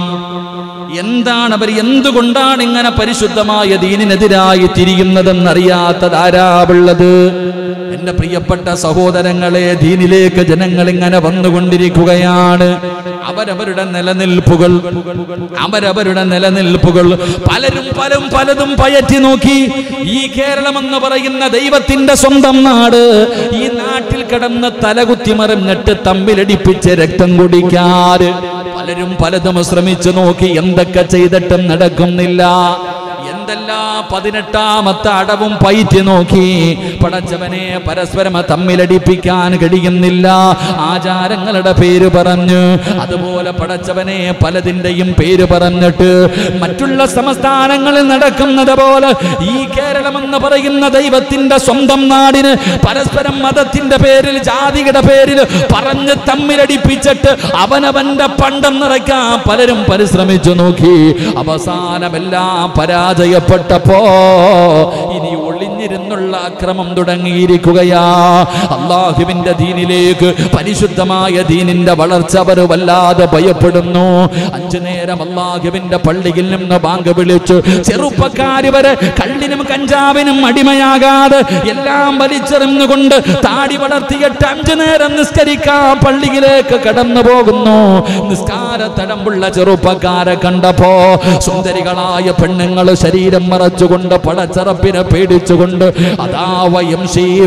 എന്താണ് അവർ എന്തുകൊണ്ടാണ് ഇങ്ങനെ പരിശുദ്ധമായ ദീനിനെതിരായി തിരിയുന്നതെന്നറിയാത്തത് ആരാവുള്ളത് എന്റെ പ്രിയപ്പെട്ട സഹോദരങ്ങളെ ദീനിലേക്ക് ജനങ്ങൾ ഇങ്ങനെ വന്നുകൊണ്ടിരിക്കുകയാണ് അവരവരുടെ നിലനിൽപ്പുകൾ അവരവരുടെ നിലനിൽപ്പുകൾ പലരും പലരും പലതും പയറ്റി നോക്കി ഈ കേരളം എന്ന് പറയുന്ന ദൈവത്തിന്റെ സ്വന്തം നാട് ഈ നാട്ടിൽ കിടന്ന് തലകുത്തി മറിഞ്ഞിട്ട് തമ്മിലടിപ്പിച്ച് രക്തം കുടിക്കാറ് പലരും പലതും ശ്രമിച്ചു നോക്കി എന്തൊക്കെ ചെയ്തിട്ടും നടക്കുന്നില്ല എന്തെല്ലാം പതിനെട്ടാമത്തെ അടവും പയറ്റി നോക്കി പടച്ചവനെ പരസ്പരം തമ്മിലടിപ്പിക്കാൻ കഴിയുന്നില്ല ആചാരങ്ങളുടെ പേര് പറഞ്ഞു അതുപോലെ പടച്ചവനെ പലതിൻ്റെയും പേര് പറഞ്ഞിട്ട് മറ്റുള്ള സംസ്ഥാനങ്ങളിൽ നടക്കുന്നത് പോലെ ഈ കേരളം എന്ന് പറയുന്ന ദൈവത്തിന്റെ സ്വന്തം നാടിന് പരസ്പരം മതത്തിന്റെ പേരിൽ ജാതിയുടെ പേരിൽ പറഞ്ഞ് തമ്മിലടിപ്പിച്ചിട്ട് അവനവന്റെ പണ്ടം നിറയ്ക്കാൻ പലരും പരിശ്രമിച്ചു നോക്കി അവസാനമെല്ലാം പരാജയപ്പെട്ടപ്പോ ഇനി ഒളിഞ്ഞിരുന്നുള്ള അക്രമം തുടങ്ങിയിരിക്കുകയാ അള്ളാഹുവിന്റെ ദീനിലേക്ക് പരിശുദ്ധമായ ദീനിന്റെ വളർച്ച അവർ വല്ലാതെ ഭയപ്പെടുന്നു അഞ്ചു നേരം അള്ളാഹുവിന്റെ പള്ളിയിൽ നിന്ന് ബാങ്ക് വിളിച്ചു ചെറുപ്പക്കാര് വരെ കള്ളിനും കഞ്ചാവിനും അടിമയാകാതെ എല്ലാം വലിച്ചെറിഞ്ഞുകൊണ്ട് താടി വളർത്തിയിട്ട് അഞ്ചു നേരം നിസ്കരിക്കാൻ പള്ളിയിലേക്ക് കടന്നു പോകുന്നു നിസ്കാര തടമ്പുള്ള ചെറുപ്പക്കാരെ കണ്ടപ്പോ സുന്ദരികളായ പെണ്ണുങ്ങൾ ശരീരം മറച്ചുകൊണ്ട് പടച്ചറപ്പിനെ പേടിച്ചുകൊണ്ട് അതാവയം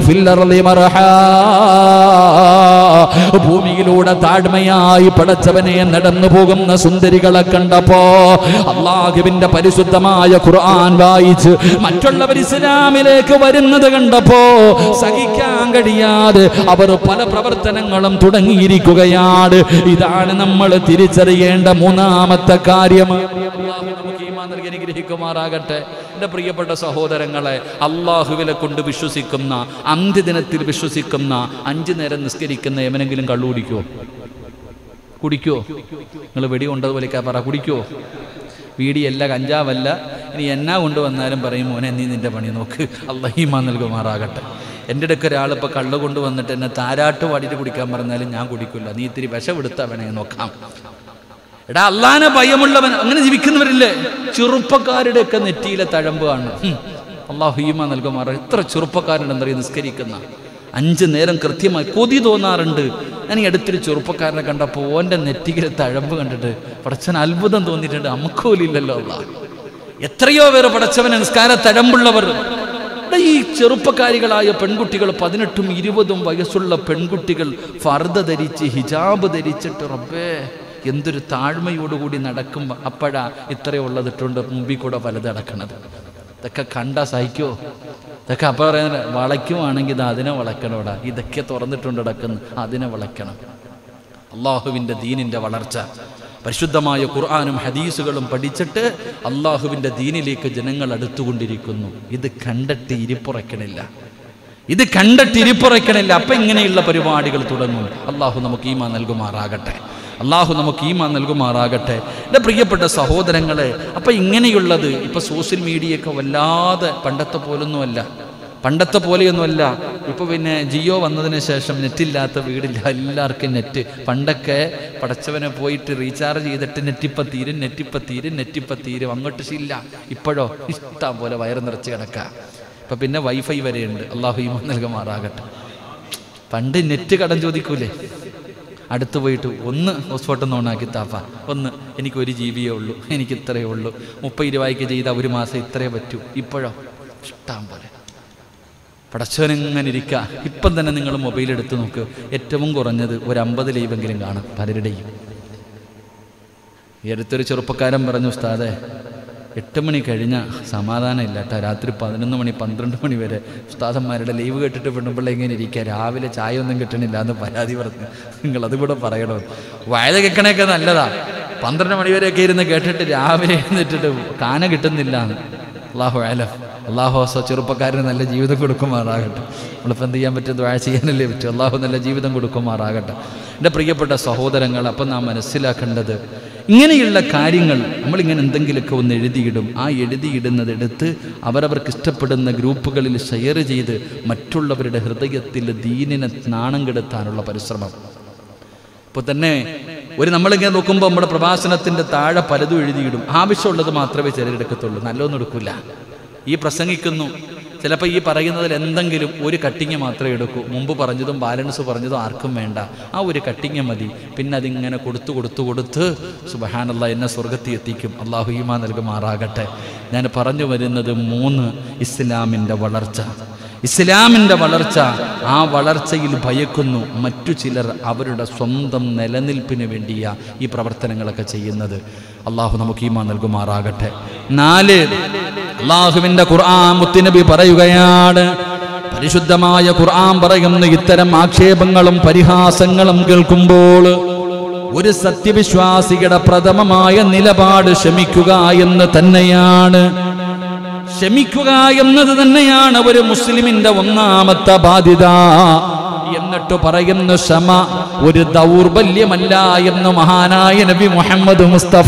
ഭൂമിയിലൂടെ താഴ്മയായി പടച്ചവനെ നടന്നു പോകുന്ന സുന്ദരികളെ കണ്ടപ്പോ അള്ളാഹുവിന്റെ പരിശുദ്ധമായ ഖുർആൻ വായിച്ച് മറ്റുള്ളവർ ഇസ്ലാമിലേക്ക് വരുന്നത് കണ്ടപ്പോ സഹിക്കാൻ കഴിയാതെ അവർ പല പ്രവർത്തനങ്ങളും തുടങ്ങിയിരിക്കുകയാണ് ഇതാണ് നമ്മൾ തിരിച്ചറിയേണ്ട മൂന്നാമത്തെ കാര്യം അള്ളാഹു നമുക്ക് ഈമാൻ നൽകി അനുഗ്രഹിക്കുമാറാകട്ടെ എൻ്റെ പ്രിയപ്പെട്ട സഹോദരങ്ങളെ അള്ളാഹുവിനെ കൊണ്ട് വിശ്വസിക്കുന്ന അന്ത്യദിനത്തിൽ വിശ്വസിക്കുന്ന അഞ്ചു നേരം നിസ്കരിക്കുന്ന എവനെങ്കിലും കള്ളു കുടിക്കുമോ കുടിക്കുമോ നിങ്ങൾ വെടി കൊണ്ടതുപോലെ പറ കുടിക്കുമോ വീടിയല്ല കഞ്ചാവല്ല ഇനി എന്നാ കൊണ്ടുവന്നാലും പറയും മോനെ നീ നിന്റെ പണി നോക്ക് അള്ളഹീമാ നൽകുമാറാകട്ടെ എൻ്റെ അടുക്ക ഒരാൾ ഇപ്പോൾ കള്ള് കൊണ്ടുവന്നിട്ട് എന്നെ താരാട്ട് പാടിയിട്ട് കുടിക്കാൻ പറഞ്ഞാലും ഞാൻ കുടിക്കില്ല നീ ഇത്തിരി വിഷമെടുത്താ വേണേ നോക്കാം എടാ അള്ളാനെ ഭയമുള്ളവൻ അങ്ങനെ ജീവിക്കുന്നവരില്ലേ ചെറുപ്പക്കാരുടെയൊക്കെ നെറ്റിയിലെ തഴമ്പാണ് അള്ളാഹു ഹീമ നൽകുമാറ എത്ര ചെറുപ്പക്കാരുണ്ടെന്നറിയ നിസ്കരിക്കുന്ന അഞ്ച് നേരം കൃത്യമായി കൊതി തോന്നാറുണ്ട് ഞാൻ ഈ അടുത്തൊരു ചെറുപ്പക്കാരനെ കണ്ടപ്പോൾ ഓൻ്റെ നെറ്റിയിലെ തഴമ്പ് കണ്ടിട്ട് പടച്ചൻ അത്ഭുതം തോന്നിയിട്ടുണ്ട് അമ്മക്കോലില്ലല്ലോ അള്ളാഹ് എത്രയോ പേര് പടച്ചവന് നിസ്കാര തഴമ്പുള്ളവർ ഇവിടെ ഈ ചെറുപ്പക്കാരികളായ പെൺകുട്ടികൾ പതിനെട്ടും ഇരുപതും വയസ്സുള്ള പെൺകുട്ടികൾ ഫർദ ധരിച്ച് ഹിജാബ് ധരിച്ചിട്ട് റബ്ബേ എന്തൊരു താഴ്മയോടുകൂടി നടക്കുമ്പോൾ അപ്പോഴാ ഇത്രയുള്ളതിട്ടുണ്ട് മുമ്പിൽ കൂടെ വലുത് അടക്കണത് ഇതൊക്കെ കണ്ടാ സഹിക്കോ ഇതൊക്കെ അപ്പം പറയുന്നത് വളയ്ക്കുവാണെങ്കിൽ ഇത് അതിനെ വളയ്ക്കണോടാ ഇതൊക്കെ തുറന്നിട്ടുണ്ട് കിടക്കുന്നു അതിനെ വളയ്ക്കണം അള്ളാഹുവിൻ്റെ ദീനിൻ്റെ വളർച്ച പരിശുദ്ധമായ ഖുർആാനും ഹദീസുകളും പഠിച്ചിട്ട് അള്ളാഹുവിൻ്റെ ദീനിലേക്ക് ജനങ്ങൾ അടുത്തുകൊണ്ടിരിക്കുന്നു ഇത് കണ്ടിട്ട് ഇരിപ്പുറയ്ക്കണില്ല ഇത് കണ്ടിട്ട് ഇരിപ്പുറയ്ക്കണില്ല അപ്പം ഇങ്ങനെയുള്ള പരിപാടികൾ തുടങ്ങും അള്ളാഹു നമുക്ക് ഈമാ നൽകുമാറാകട്ടെ അള്ളാഹു നമുക്ക് ഈമാ നൽകുമാറാകട്ടെ എൻ്റെ പ്രിയപ്പെട്ട സഹോദരങ്ങളെ അപ്പം ഇങ്ങനെയുള്ളത് ഇപ്പം സോഷ്യൽ മീഡിയയൊക്കെ വല്ലാതെ പണ്ടത്തെ പോലൊന്നുമല്ല പണ്ടത്തെ പോലെയൊന്നുമല്ല ഇപ്പൊ പിന്നെ ജിയോ വന്നതിന് ശേഷം നെറ്റില്ലാത്ത വീടില്ല എല്ലാവർക്കും നെറ്റ് പണ്ടൊക്കെ പടച്ചവനെ പോയിട്ട് റീചാർജ് ചെയ്തിട്ട് നെറ്റിപ്പ തീരും നെറ്റിപ്പ തീരും നെറ്റിപ്പ തീരും അങ്ങോട്ട് ഇല്ല ഇപ്പോഴോ ഇഷ്ടം പോലെ വയറ് നിറച്ച് കിടക്കുക ഇപ്പൊ പിന്നെ വൈഫൈ വരെയുണ്ട് അള്ളാഹു ഈമ നൽകുമാറാകട്ടെ പണ്ട് നെറ്റ് കടം ചോദിക്കൂലേ അടുത്ത് പോയിട്ട് ഒന്ന് ഹോസ്പോട്ട് ഓണാക്കി താപ്പ ഒന്ന് എനിക്ക് ഒരു ജി ബിയേ ഉള്ളൂ എനിക്ക് ഇത്രയേ ഉള്ളൂ മുപ്പത് രൂപയ്ക്ക് ചെയ്താൽ ഒരു മാസം ഇത്രയേ പറ്റൂ ഇപ്പോഴോ ഇഷ്ടം പോലെ പടച്ചവനെങ്ങനെ ഇരിക്കുക ഇപ്പം തന്നെ നിങ്ങൾ മൊബൈൽ എടുത്ത് നോക്ക് ഏറ്റവും കുറഞ്ഞത് ഒരു അമ്പത് ലൈവെങ്കിലും കാണും പലരുടെയും ഈ അടുത്തൊരു ചെറുപ്പക്കാരൻ പറഞ്ഞു ഉസ്താദെ എട്ട് മണി കഴിഞ്ഞ സമാധാനം ഇല്ല കേട്ടോ രാത്രി പതിനൊന്ന് മണി പന്ത്രണ്ട് മണി വരെ ഉസ്താദന്മാരുടെ ലീവ് കേട്ടിട്ട് പെണ്ണുമ്പിള്ള ഇങ്ങനെ ഇരിക്കുക രാവിലെ ചായ ഒന്നും കിട്ടണില്ല എന്ന് പരാതി പറഞ്ഞു നിങ്ങൾ അതും കൂടെ പറയണോ വയത് കേൾക്കണയൊക്കെ നല്ലതാ പന്ത്രണ്ട് മണി വരെയൊക്കെ ഇരുന്ന് കേട്ടിട്ട് രാവിലെ എഴുന്നിട്ടിട്ട് കാന കിട്ടുന്നില്ല എന്ന് അള്ളാഹു ആലം അള്ളാഹു ഹോസ ചെറുപ്പക്കാരന് നല്ല ജീവിതം കൊടുക്കുമാറാകട്ടെ നമ്മളിപ്പോൾ എന്ത് ചെയ്യാൻ പറ്റും ദ്വാഴ ചെയ്യാനല്ലേ പറ്റും അള്ളാഹു നല്ല ജീവിതം കൊടുക്കുമാറാകട്ടെ എൻ്റെ പ്രിയപ്പെട്ട സഹോദരങ്ങൾ അപ്പം നാം മനസ്സിലാക്കേണ്ടത് ഇങ്ങനെയുള്ള കാര്യങ്ങൾ നമ്മളിങ്ങനെ എന്തെങ്കിലുമൊക്കെ ഒന്ന് എഴുതിയിടും ആ എഴുതിയിടുന്നത് എടുത്ത് അവരവർക്ക് ഇഷ്ടപ്പെടുന്ന ഗ്രൂപ്പുകളിൽ ഷെയർ ചെയ്ത് മറ്റുള്ളവരുടെ ഹൃദയത്തിൽ ദീനിനെ നാണം കെടുത്താനുള്ള പരിശ്രമം ഇപ്പോൾ തന്നെ ഒരു നമ്മളിങ്ങനെ നോക്കുമ്പോൾ നമ്മുടെ പ്രഭാഷണത്തിൻ്റെ താഴെ പലതും എഴുതിയിടും ആവശ്യമുള്ളത് മാത്രമേ ചിലരെടുക്കത്തുള്ളൂ നല്ലതൊന്നും എടുക്കില്ല ഈ പ്രസംഗിക്കുന്നു ചിലപ്പോൾ ഈ പറയുന്നതിൽ എന്തെങ്കിലും ഒരു കട്ടിങ് മാത്രമേ എടുക്കൂ മുമ്പ് പറഞ്ഞതും ബാലൻസ് പറഞ്ഞതും ആർക്കും വേണ്ട ആ ഒരു കട്ടിങ് മതി പിന്നെ അതിങ്ങനെ കൊടുത്തു കൊടുത്തു കൊടുത്ത് സുബഹാനല്ല എന്നെ സ്വർഗത്തിൽ എത്തിക്കും അള്ളാഹു ഈമാ നൽകുമാറാകട്ടെ ഞാൻ പറഞ്ഞു വരുന്നത് മൂന്ന് ഇസ്ലാമിൻ്റെ വളർച്ച ഇസ്ലാമിൻ്റെ വളർച്ച ആ വളർച്ചയിൽ ഭയക്കുന്നു മറ്റു ചിലർ അവരുടെ സ്വന്തം നിലനിൽപ്പിന് വേണ്ടിയാ ഈ പ്രവർത്തനങ്ങളൊക്കെ ചെയ്യുന്നത് അള്ളാഹു നമുക്ക് ഈമാ നൽകുമാറാകട്ടെ നാല് അള്ളാഹുവിൻ്റെ ഖുർആൻ മുത്തുനബി പറയുകയാണ് പരിശുദ്ധമായ ഖുർആൻ പറയുന്ന ഇത്തരം ആക്ഷേപങ്ങളും പരിഹാസങ്ങളും കേൾക്കുമ്പോൾ ഒരു സത്യവിശ്വാസിയുടെ പ്രഥമമായ നിലപാട് ക്ഷമിക്കുക എന്ന് തന്നെയാണ് ക്ഷമിക്കുക എന്നത് തന്നെയാണ് ഒരു മുസ്ലിമിന്റെ ഒന്നാമത്തെ ബാധ്യത എന്നിട്ട് പറയുന്ന ക്ഷമ ഒരു ദൗർബല്യമല്ല എന്ന് മഹാനായ നബി മുഹമ്മദ് മുസ്തഫ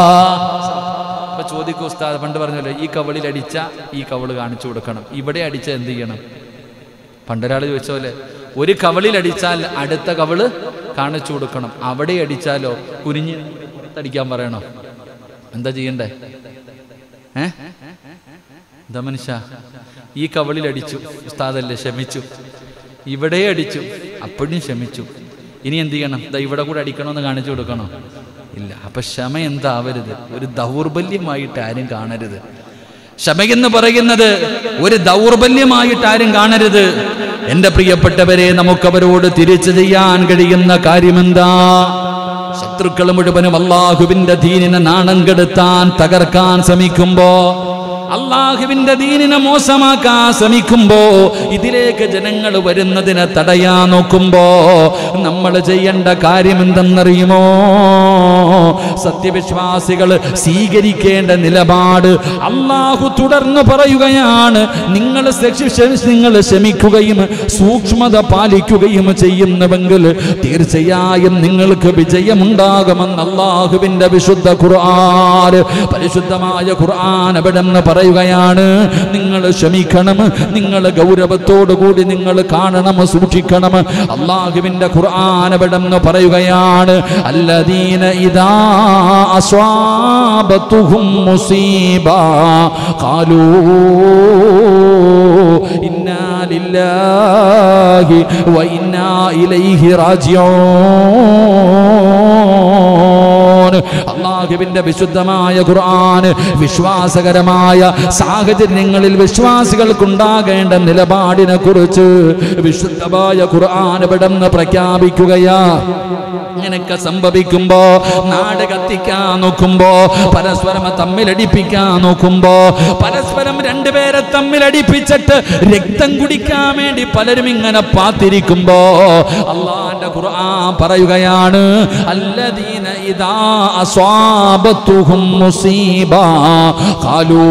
ഇപ്പൊ ചോദിക്കൂ ഉസ്താദ് പണ്ട് പറഞ്ഞല്ലോ ഈ കവളിൽ അടിച്ച ഈ കവള് കാണിച്ചു കൊടുക്കണം ഇവിടെ അടിച്ച എന്ത് ചെയ്യണം പണ്ടൊരാൾ ചോദിച്ച പോലെ ഒരു കവളിൽ അടിച്ചാൽ അടുത്ത കവള് കാണിച്ചു കൊടുക്കണം അവിടെ അടിച്ചാലോ കുനിഞ്ഞ് അടിക്കാൻ പറയണോ എന്താ ചെയ്യണ്ടേ ഏ എന്താ മനുഷ്യ ഈ കവളിൽ അടിച്ചു ഉസ്താദല്ലേ ക്ഷമിച്ചു ഇവിടെ അടിച്ചു അപ്പോഴും ക്ഷമിച്ചു ഇനി എന്ത് ചെയ്യണം ദാ ഇവിടെ കൂടെ അടിക്കണമെന്ന് കാണിച്ചു കൊടുക്കണോ ഇല്ല അപ്പൊ ക്ഷമ എന്താവരുത് ഒരു ദൗർബല്യമായിട്ട് ആരും കാണരുത് ക്ഷമയെന്ന് പറയുന്നത് ഒരു ദൗർബല്യമായിട്ട് ആരും കാണരുത് എന്റെ പ്രിയപ്പെട്ടവരെ നമുക്കവരോട് തിരിച്ചു ചെയ്യാൻ കഴിയുന്ന കാര്യമെന്താ ശത്രുക്കൾ മുഴുവനും അള്ളാഹുവിന്റെ ദീനിനെ നാണം കെടുത്താൻ തകർക്കാൻ ശ്രമിക്കുമ്പോ അള്ളാഹുവിന്റെ ദീനിനെ മോശമാക്കാൻ ശ്രമിക്കുമ്പോ ഇതിലേക്ക് ജനങ്ങൾ വരുന്നതിനെ തടയാൻ നോക്കുമ്പോ നമ്മൾ ചെയ്യേണ്ട കാര്യം എന്തെന്നറിയുമോ സത്യവിശ്വാസികൾ സ്വീകരിക്കേണ്ട നിലപാട് അള്ളാഹു തുടർന്ന് പറയുകയാണ് നിങ്ങൾ നിങ്ങൾ ക്ഷമിക്കുകയും സൂക്ഷ്മത പാലിക്കുകയും ചെയ്യുന്നുവെങ്കിൽ തീർച്ചയായും നിങ്ങൾക്ക് വിജയമുണ്ടാകുമെന്ന് അള്ളാഹുവിന്റെ വിശുദ്ധ ഖുർആൻ പരിശുദ്ധമായ ഖുർആൻ അവിടെ നിന്ന് പറയുകയാണ് നിങ്ങൾ ക്ഷമിക്കണം നിങ്ങൾ ഗൗരവത്തോടു കൂടി നിങ്ങൾ കാണണം സൂക്ഷിക്കണം അള്ളാഹുവിന്റെ ഖുർആൻ അവിടെ നിന്ന് പറയുകയാണ് അല്ലദീന ഇദാ അസ്വാബത്തുഹും മുസീബ ഖാലൂ ഇന്നാ ലില്ലാഹി വ ഇന്നാ ഇലൈഹി റാജിഊൻ അള്ളാഹുവിന്റെ വിശുദ്ധമായ ഖുർആൻ വിശ്വാസകരമായ സാഹചര്യങ്ങളിൽ വിശ്വാസികൾക്കുണ്ടാകേണ്ട നിലപാടിനെ കുറിച്ച് വിശുദ്ധമായ ഖുർആൻ ഇവിടെന്ന് പ്രഖ്യാപിക്കുകയാ ഇങ്ങനെയൊക്കെ സംഭവിക്കുമ്പോ നാട് കത്തിക്കാൻ നോക്കുമ്പോ പരസ്പരം തമ്മിലടിപ്പിക്കാൻ നോക്കുമ്പോ പരസ്പരം രണ്ടുപേരെ തമ്മിലടിപ്പിച്ചിട്ട് രക്തം കുടിക്കാൻ വേണ്ടി പലരും ഇങ്ങനെ പാത്തിരിക്കുമ്പോ അള്ളാന്റെ ഖുർആൻ പറയുകയാണ് അല്ലദീന ഇദാ അസ്വാബത്തുഹും മുസീബ ഖാലൂ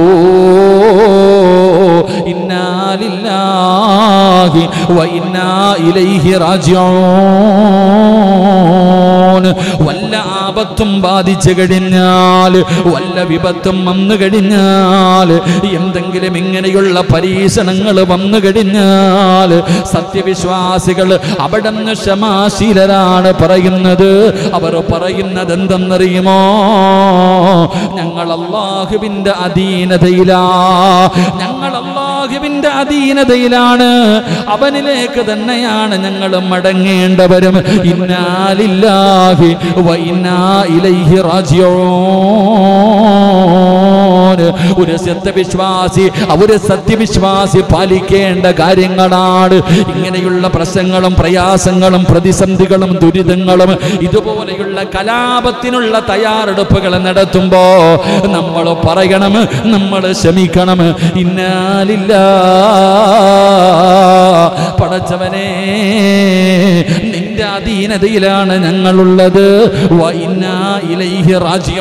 ഇന്നാ ലില്ലാഹി വ ഇന്നാ ഇലൈഹി റാജിഊൻ വല്ല ആപത്തും ബാധിച്ചു കഴിഞ്ഞാൽ വല്ല വിപത്തും വന്നു കഴിഞ്ഞാൽ എന്തെങ്കിലും ഇങ്ങനെയുള്ള പരീക്ഷണങ്ങൾ വന്നു കഴിഞ്ഞാൽ സത്യവിശ്വാസികൾ അവിടെ നിന്ന് ക്ഷമാശീലരാണ് പറയുന്നത് അവർ പറയുന്നത് എന്തെന്നറിയുമോ ഞങ്ങൾ അള്ളാഹുവിന്റെ അധീനതയിലാ ഞങ്ങൾ അള്ളാഹുവിന്റെ അധീനതയിലാണ് അവനിലേക്ക് തന്നെയാണ് ഞങ്ങൾ മടങ്ങേണ്ടവരും ഇന്നാലില്ലാഹി വൈനാ ഇലൈഹി റാജിഊൻ ഒരു സത്യവിശ്വാസി ഒരു സത്യവിശ്വാസി പാലിക്കേണ്ട കാര്യങ്ങളാണ് ഇങ്ങനെയുള്ള പ്രശ്നങ്ങളും പ്രയാസങ്ങളും പ്രതിസന്ധികളും ദുരിതങ്ങളും ഇതുപോലെയുള്ള കലാപത്തിനുള്ള തയ്യാറെടുപ്പുകൾ നടത്തുമ്പോ നമ്മൾ പറയണം നമ്മൾ ക്ഷമിക്കണം ഇന്നാലില്ല പടച്ചവനെ നിന്റെ അധീനതയിലാണ് ഞങ്ങളുള്ളത് വൈനാ ഇലൈഹി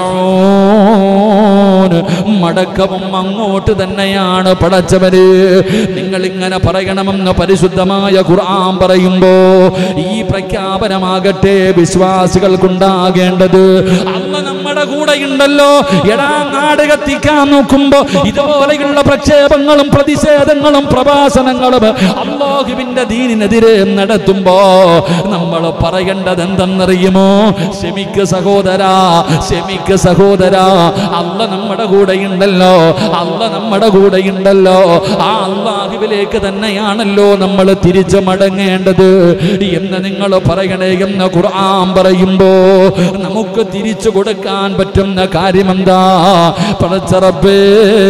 റാജിഊൻ മടക്കവും അങ്ങോട്ട് തന്നെയാണ് പടച്ചവര് നിങ്ങൾ ഇങ്ങനെ പറയണമെന്ന് പരിശുദ്ധമായ ഖുർആൻ പറയുമ്പോ ഈ പ്രഖ്യാപനമാകട്ടെ വിശ്വാസികൾക്കുണ്ടാകേണ്ടത് അല്ല നമ്മുടെ കൂടെ ഉണ്ടല്ലോ എടാ നാട് കത്തിക്കാൻ നോക്കുമ്പോ ഇതുപോലെയുള്ള പ്രക്ഷേപങ്ങളും പ്രതിഷേധങ്ങളും പ്രഭാഷണങ്ങളും അള്ളാഹുവിന്റെ ദീനിനെതിരെ നടത്തുമ്പോ നമ്മൾ പറയേണ്ടത് എന്തെന്നറിയുമോ ക്ഷമിക്ക് സഹോദരാ ക്ഷമിക്ക് സഹോദരാ അല്ല നമ്മുടെ കൂടെ ഉണ്ടല്ലോ അല്ല നമ്മുടെ കൂടെ ഉണ്ടല്ലോ ആ അള്ളാഹുവിലേക്ക് തന്നെയാണല്ലോ നമ്മൾ തിരിച്ചു മടങ്ങേണ്ടത് എന്ന് നിങ്ങൾ പറയണേ എന്ന് ഖുർആൻ പറയുമ്പോ നമുക്ക് തിരിച്ചു കൊടുക്കാൻ പറ്റുന്ന കാര്യമെന്താ പടച്ചറപ്പേ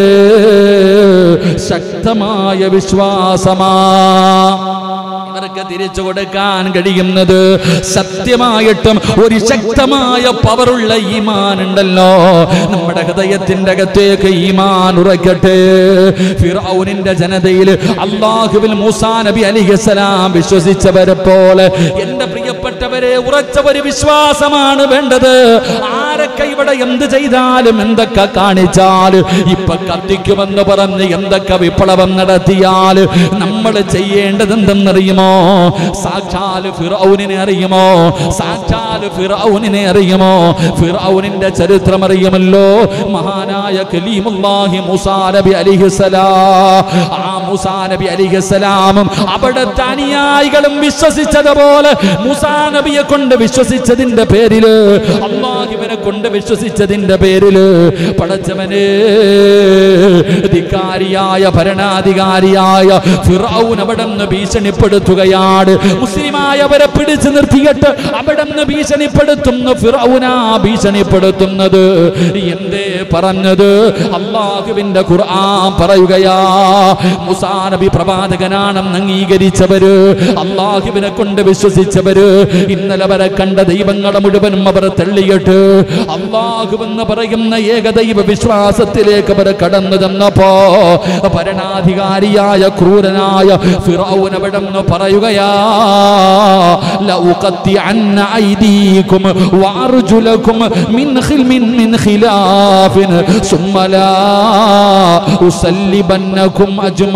ശക്തമായ വിശ്വാസമാ ഇവർക്ക് തിരിച്ചു കൊടുക്കാൻ കഴിയുന്നത് സത്യമായിട്ടും ഒരു ശക്തമായ പവറുള്ള ഈമാൻ ഉണ്ടല്ലോ നമ്മുടെ ഹൃദയത്തിന്റെ അകത്തേക്ക് ഈമാൻ ഉറക്കട്ടെ ഫിറൌനിന്റെ ജനതയിൽ അള്ളാഹുവിൽ മൂസാ നബി അലിഹസലാം വിശ്വസിച്ചവരെ പോലെ എന്റെ പ്രിയപ്പെട്ടവരെ ഉറച്ച ഒരു വിശ്വാസമാണ് വേണ്ടത് ആരൊക്കെ ഇവിടെ എന്ത് ചെയ്താലും എന്തൊക്കെ കാണിച്ചാലും ഇപ്പൊ കത്തിക്കുമെന്ന് പറഞ്ഞ് എന്തൊക്കെ വിപ്ലവം നടത്തിയാൽ നമ്മൾ ചെയ്യേണ്ടത് എന്തെന്നറിയുമോ സാക്ഷാല് ഫിറൌനിനെ അറിയുമോ സാക്ഷാല് ഫിറൌനിനെ അറിയുമോ ഫിറൌനിന്റെ ചരിത്രം അറിയുമല്ലോ മഹാനായ കലീമുല്ലാഹി മുസാ നബി അലിഹിസലാം ആ മുസാ നബി അലിഹിസലാമും അവിടുത്തെ അനുയായികളും വിശ്വസിച്ചതുപോലെ മുസാ നബിയെ കൊണ്ട് വിശ്വസിച്ചതിന്റെ പേരില് അള്ളാഹുവിനെ കൊണ്ട് വിശ്വസിച്ചതിന്റെ പേരില് പടച്ചവനെ ധിക്കാരിയായ ഭരണാധികാരിയായ ഫിറൌൻ അവിടെ നിന്ന് ഭീഷണിപ്പെടുത്തുകയാണ് മുസ്ലിമായവരെ പിടിച്ചു നിർത്തിയിട്ട് അവിടെ നിന്ന് ഭീഷണിപ്പെടുത്തുന്നു ഫിറൌനാ ഭീഷണിപ്പെടുത്തുന്നത് എന്തേ പറഞ്ഞത് അള്ളാഹുവിന്റെ ഖുർആൻ പറയുകയാ മുസാ നബി പ്രവാചകനാണെന്ന് അംഗീകരിച്ചവര് അള്ളാഹുവിനെ കൊണ്ട് വിശ്വസിച്ചവര് ഇന്നലെ വരെ കണ്ട ദൈവങ്ങളെ മുഴുവനും അവർ തള്ളിയിട്ട് അള്ളാഹുവെന്ന് പറയുന്ന ഏകദൈവ വിശ്വാസത്തിലേക്ക് അവർ കടന്നു ചെന്നപ്പോ ഭരണാധികാരിയായ ക്രൂരനായ ഫിറൌൻ അവിടെ നിന്ന് പറയുകയാ لأقطعن أيديكم وأرجلكم من خل من من خلاف ثم لا أسلبنكم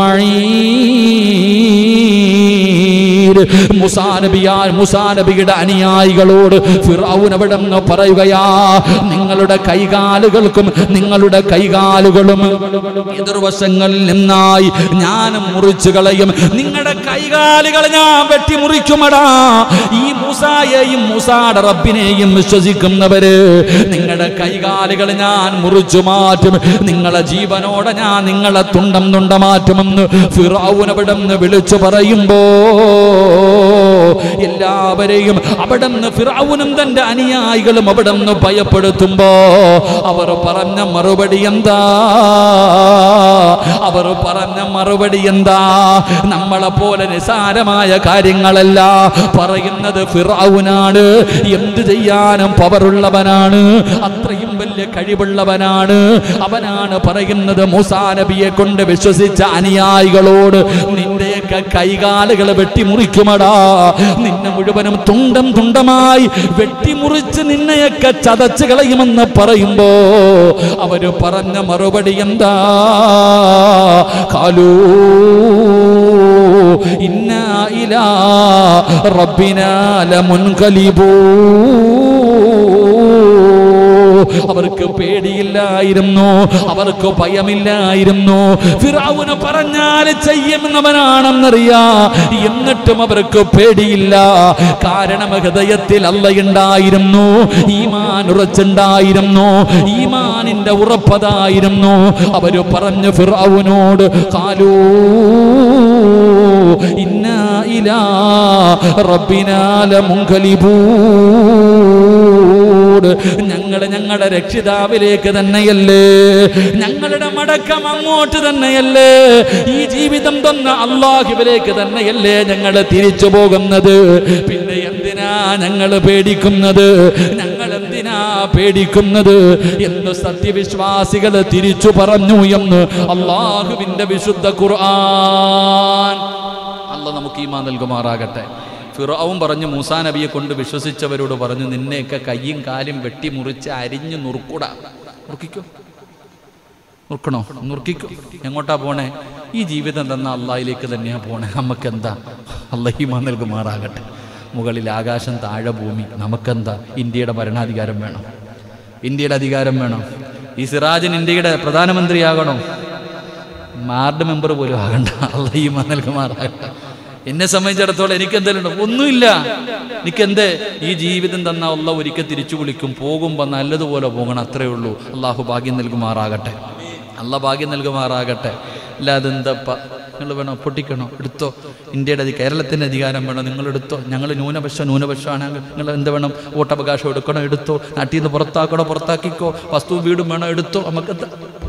أجمعين മുസാ നബിയാ മുസാ നബിയുടെ അനുയായികളോട് ഫിറൌൻ അവിടെ നിന്ന് പറയുകയാ നിങ്ങളുടെ കൈകാലുകൾക്കും നിങ്ങളുടെ കൈകാലുകളും എതിർവശങ്ങളിൽ നിന്നായി ഞാൻ മുറിച്ചു കളയും നിങ്ങളുടെ കൈകാലുകൾ ഞാൻ വെട്ടി മുറിക്കുമടാ ഈ മൂസായെയും മൂസായുടെ റബ്ബിനെയും വിശ്വസിക്കുന്നവര് നിങ്ങളുടെ കൈകാലുകൾ ഞാൻ മുറിച്ചു മാറ്റും നിങ്ങളെ ജീവനോടെ ഞാൻ നിങ്ങളെ തുണ്ടം തുണ്ട മാറ്റുമെന്ന് ഫിറൌൻ അവിടെ നിന്ന് വിളിച്ചു പറയുമ്പോ എല്ലാവരെയും അവിടെ നിന്ന് ഫിറൌനും തന്റെ അനുയായികളും അവിടെ നിന്ന് ഭയപ്പെടുത്തുമ്പോ അവർ പറഞ്ഞ മറുപടി എന്താ അവർ പറഞ്ഞ മറുപടി എന്താ നമ്മളെ പോലെ നിസാരമായ കാര്യങ്ങളല്ല പറയുന്നത് ഫിറൌനാണ് എന്ത് ചെയ്യാനും പവറുള്ളവനാണ് അത്രയും വലിയ കഴിവുള്ളവനാണ് അവനാണ് പറയുന്നത് മൂസാ നബിയെ കൊണ്ട് വിശ്വസിച്ച അനുയായികളോട് നിന്റെയൊക്കെ കൈകാലുകൾ വെട്ടിമുറിക്കുമടാ നിന്നെ മുഴുവനും തുണ്ടം തുണ്ടമായി വെട്ടിമുറിച്ച് നിന്നെയൊക്കെ ചതച്ച് കളയുമെന്ന് പറയുമ്പോ അവര് പറഞ്ഞ മറുപടി എന്താ കാലൂ ഇന്നാ ഇലാ റബ്ബിനാ ലമുൻകലിബൂ അവർക്ക് പേടിയില്ലായിരുന്നു അവർക്ക് ഭയമില്ലായിരുന്നു ഫിറാവുന് പറഞ്ഞാൽ ചെയ്യുമെന്നവനാണെന്നറിയാ എന്നിട്ടും അവർക്ക് പേടിയില്ല കാരണം ഹൃദയത്തിൽ അല്ലയുണ്ടായിരുന്നു ഈമാൻ ഉറച്ചുണ്ടായിരുന്നു ഈമാനിന്റെ ഉറപ്പതായിരുന്നു അവര് പറഞ്ഞു ഫിറാവുനോട് കാലൂ ഇന്നാ ഇലാ റബ്ബിനാല മുങ്കലിബൂട് ഞങ്ങൾ ഞങ്ങളുടെ രക്ഷിതാവിലേക്ക് തന്നെയല്ലേ ഞങ്ങളുടെ മടക്കം അങ്ങോട്ട് തന്നെയല്ലേ ഈ ജീവിതം തന്ന അള്ളാഹുവിലേക്ക് തന്നെയല്ലേ ഞങ്ങൾ തിരിച്ചു പോകുന്നത് പിന്നെ എന്തിനാ ഞങ്ങൾ പേടിക്കുന്നത് ഞങ്ങൾ എന്തിനാ പേടിക്കുന്നത് എന്ന് സത്യവിശ്വാസികൾ തിരിച്ചു പറഞ്ഞു എന്ന് അള്ളാഹുവിന്റെ വിശുദ്ധ ഖുർആൻ അല്ല നമുക്ക് ഈമാ നൽകുമാറാകട്ടെ ഫിറോവും പറഞ്ഞു മൂസാ നബിയെ കൊണ്ട് വിശ്വസിച്ചവരോട് പറഞ്ഞു നിന്നെയൊക്കെ കയ്യും കാലും വെട്ടി മുറിച്ച് അരിഞ്ഞു നുറുക്കൂടാ നുറുക്കിക്കോ നുറുക്കണോ നുറുക്കിക്കോ എങ്ങോട്ടാ പോണേ ഈ ജീവിതം തന്ന അള്ളാഹിലേക്ക് തന്നെയാ പോണേ നമുക്കെന്താ അല്ല ഈമാ നൽകുമാറാകട്ടെ മുകളിൽ ആകാശം താഴെ ഭൂമി നമുക്കെന്താ ഇന്ത്യയുടെ ഭരണാധികാരം വേണം ഇന്ത്യയുടെ അധികാരം വേണം ഈ സിറാജിന് ഇന്ത്യയുടെ പ്രധാനമന്ത്രിയാകണോ വാർഡ് മെമ്പർ പോലും ആകണ്ട അല്ല ഈ നൽകുമാറാകട്ടെ എന്നെ സംബന്ധിച്ചിടത്തോളം എനിക്ക് എന്തെങ്കിലും ഒന്നുമില്ല എനിക്ക് എന്ത് ഈ ജീവിതം തന്ന അല്ല ഒരിക്കൽ തിരിച്ചു വിളിക്കും പോകുമ്പോൾ നല്ലതുപോലെ പോകണം അത്രേ ഉള്ളൂ അള്ളാഹു ഭാഗ്യം നൽകുമാറാകട്ടെ അല്ല ഭാഗ്യം നൽകുമാറാകട്ടെ അല്ലാതെ എന്തപ്പ നിങ്ങൾ വേണോ പൊട്ടിക്കണോ എടുത്തോ ഇന്ത്യയുടെ അധി കേരളത്തിൻ്റെ അധികാരം വേണോ നിങ്ങൾ എടുത്തോ ഞങ്ങൾ ന്യൂനപക്ഷം ന്യൂനപക്ഷമാണെങ്കിൽ നിങ്ങൾ എന്ത് വേണം വോട്ടവകാശം എടുക്കണോ എടുത്തോ നാട്ടിൽ നിന്ന് പുറത്താക്കണോ പുറത്താക്കിക്കോ വസ്തു വീടും വേണോ എടുത്തോ നമുക്കെന്താ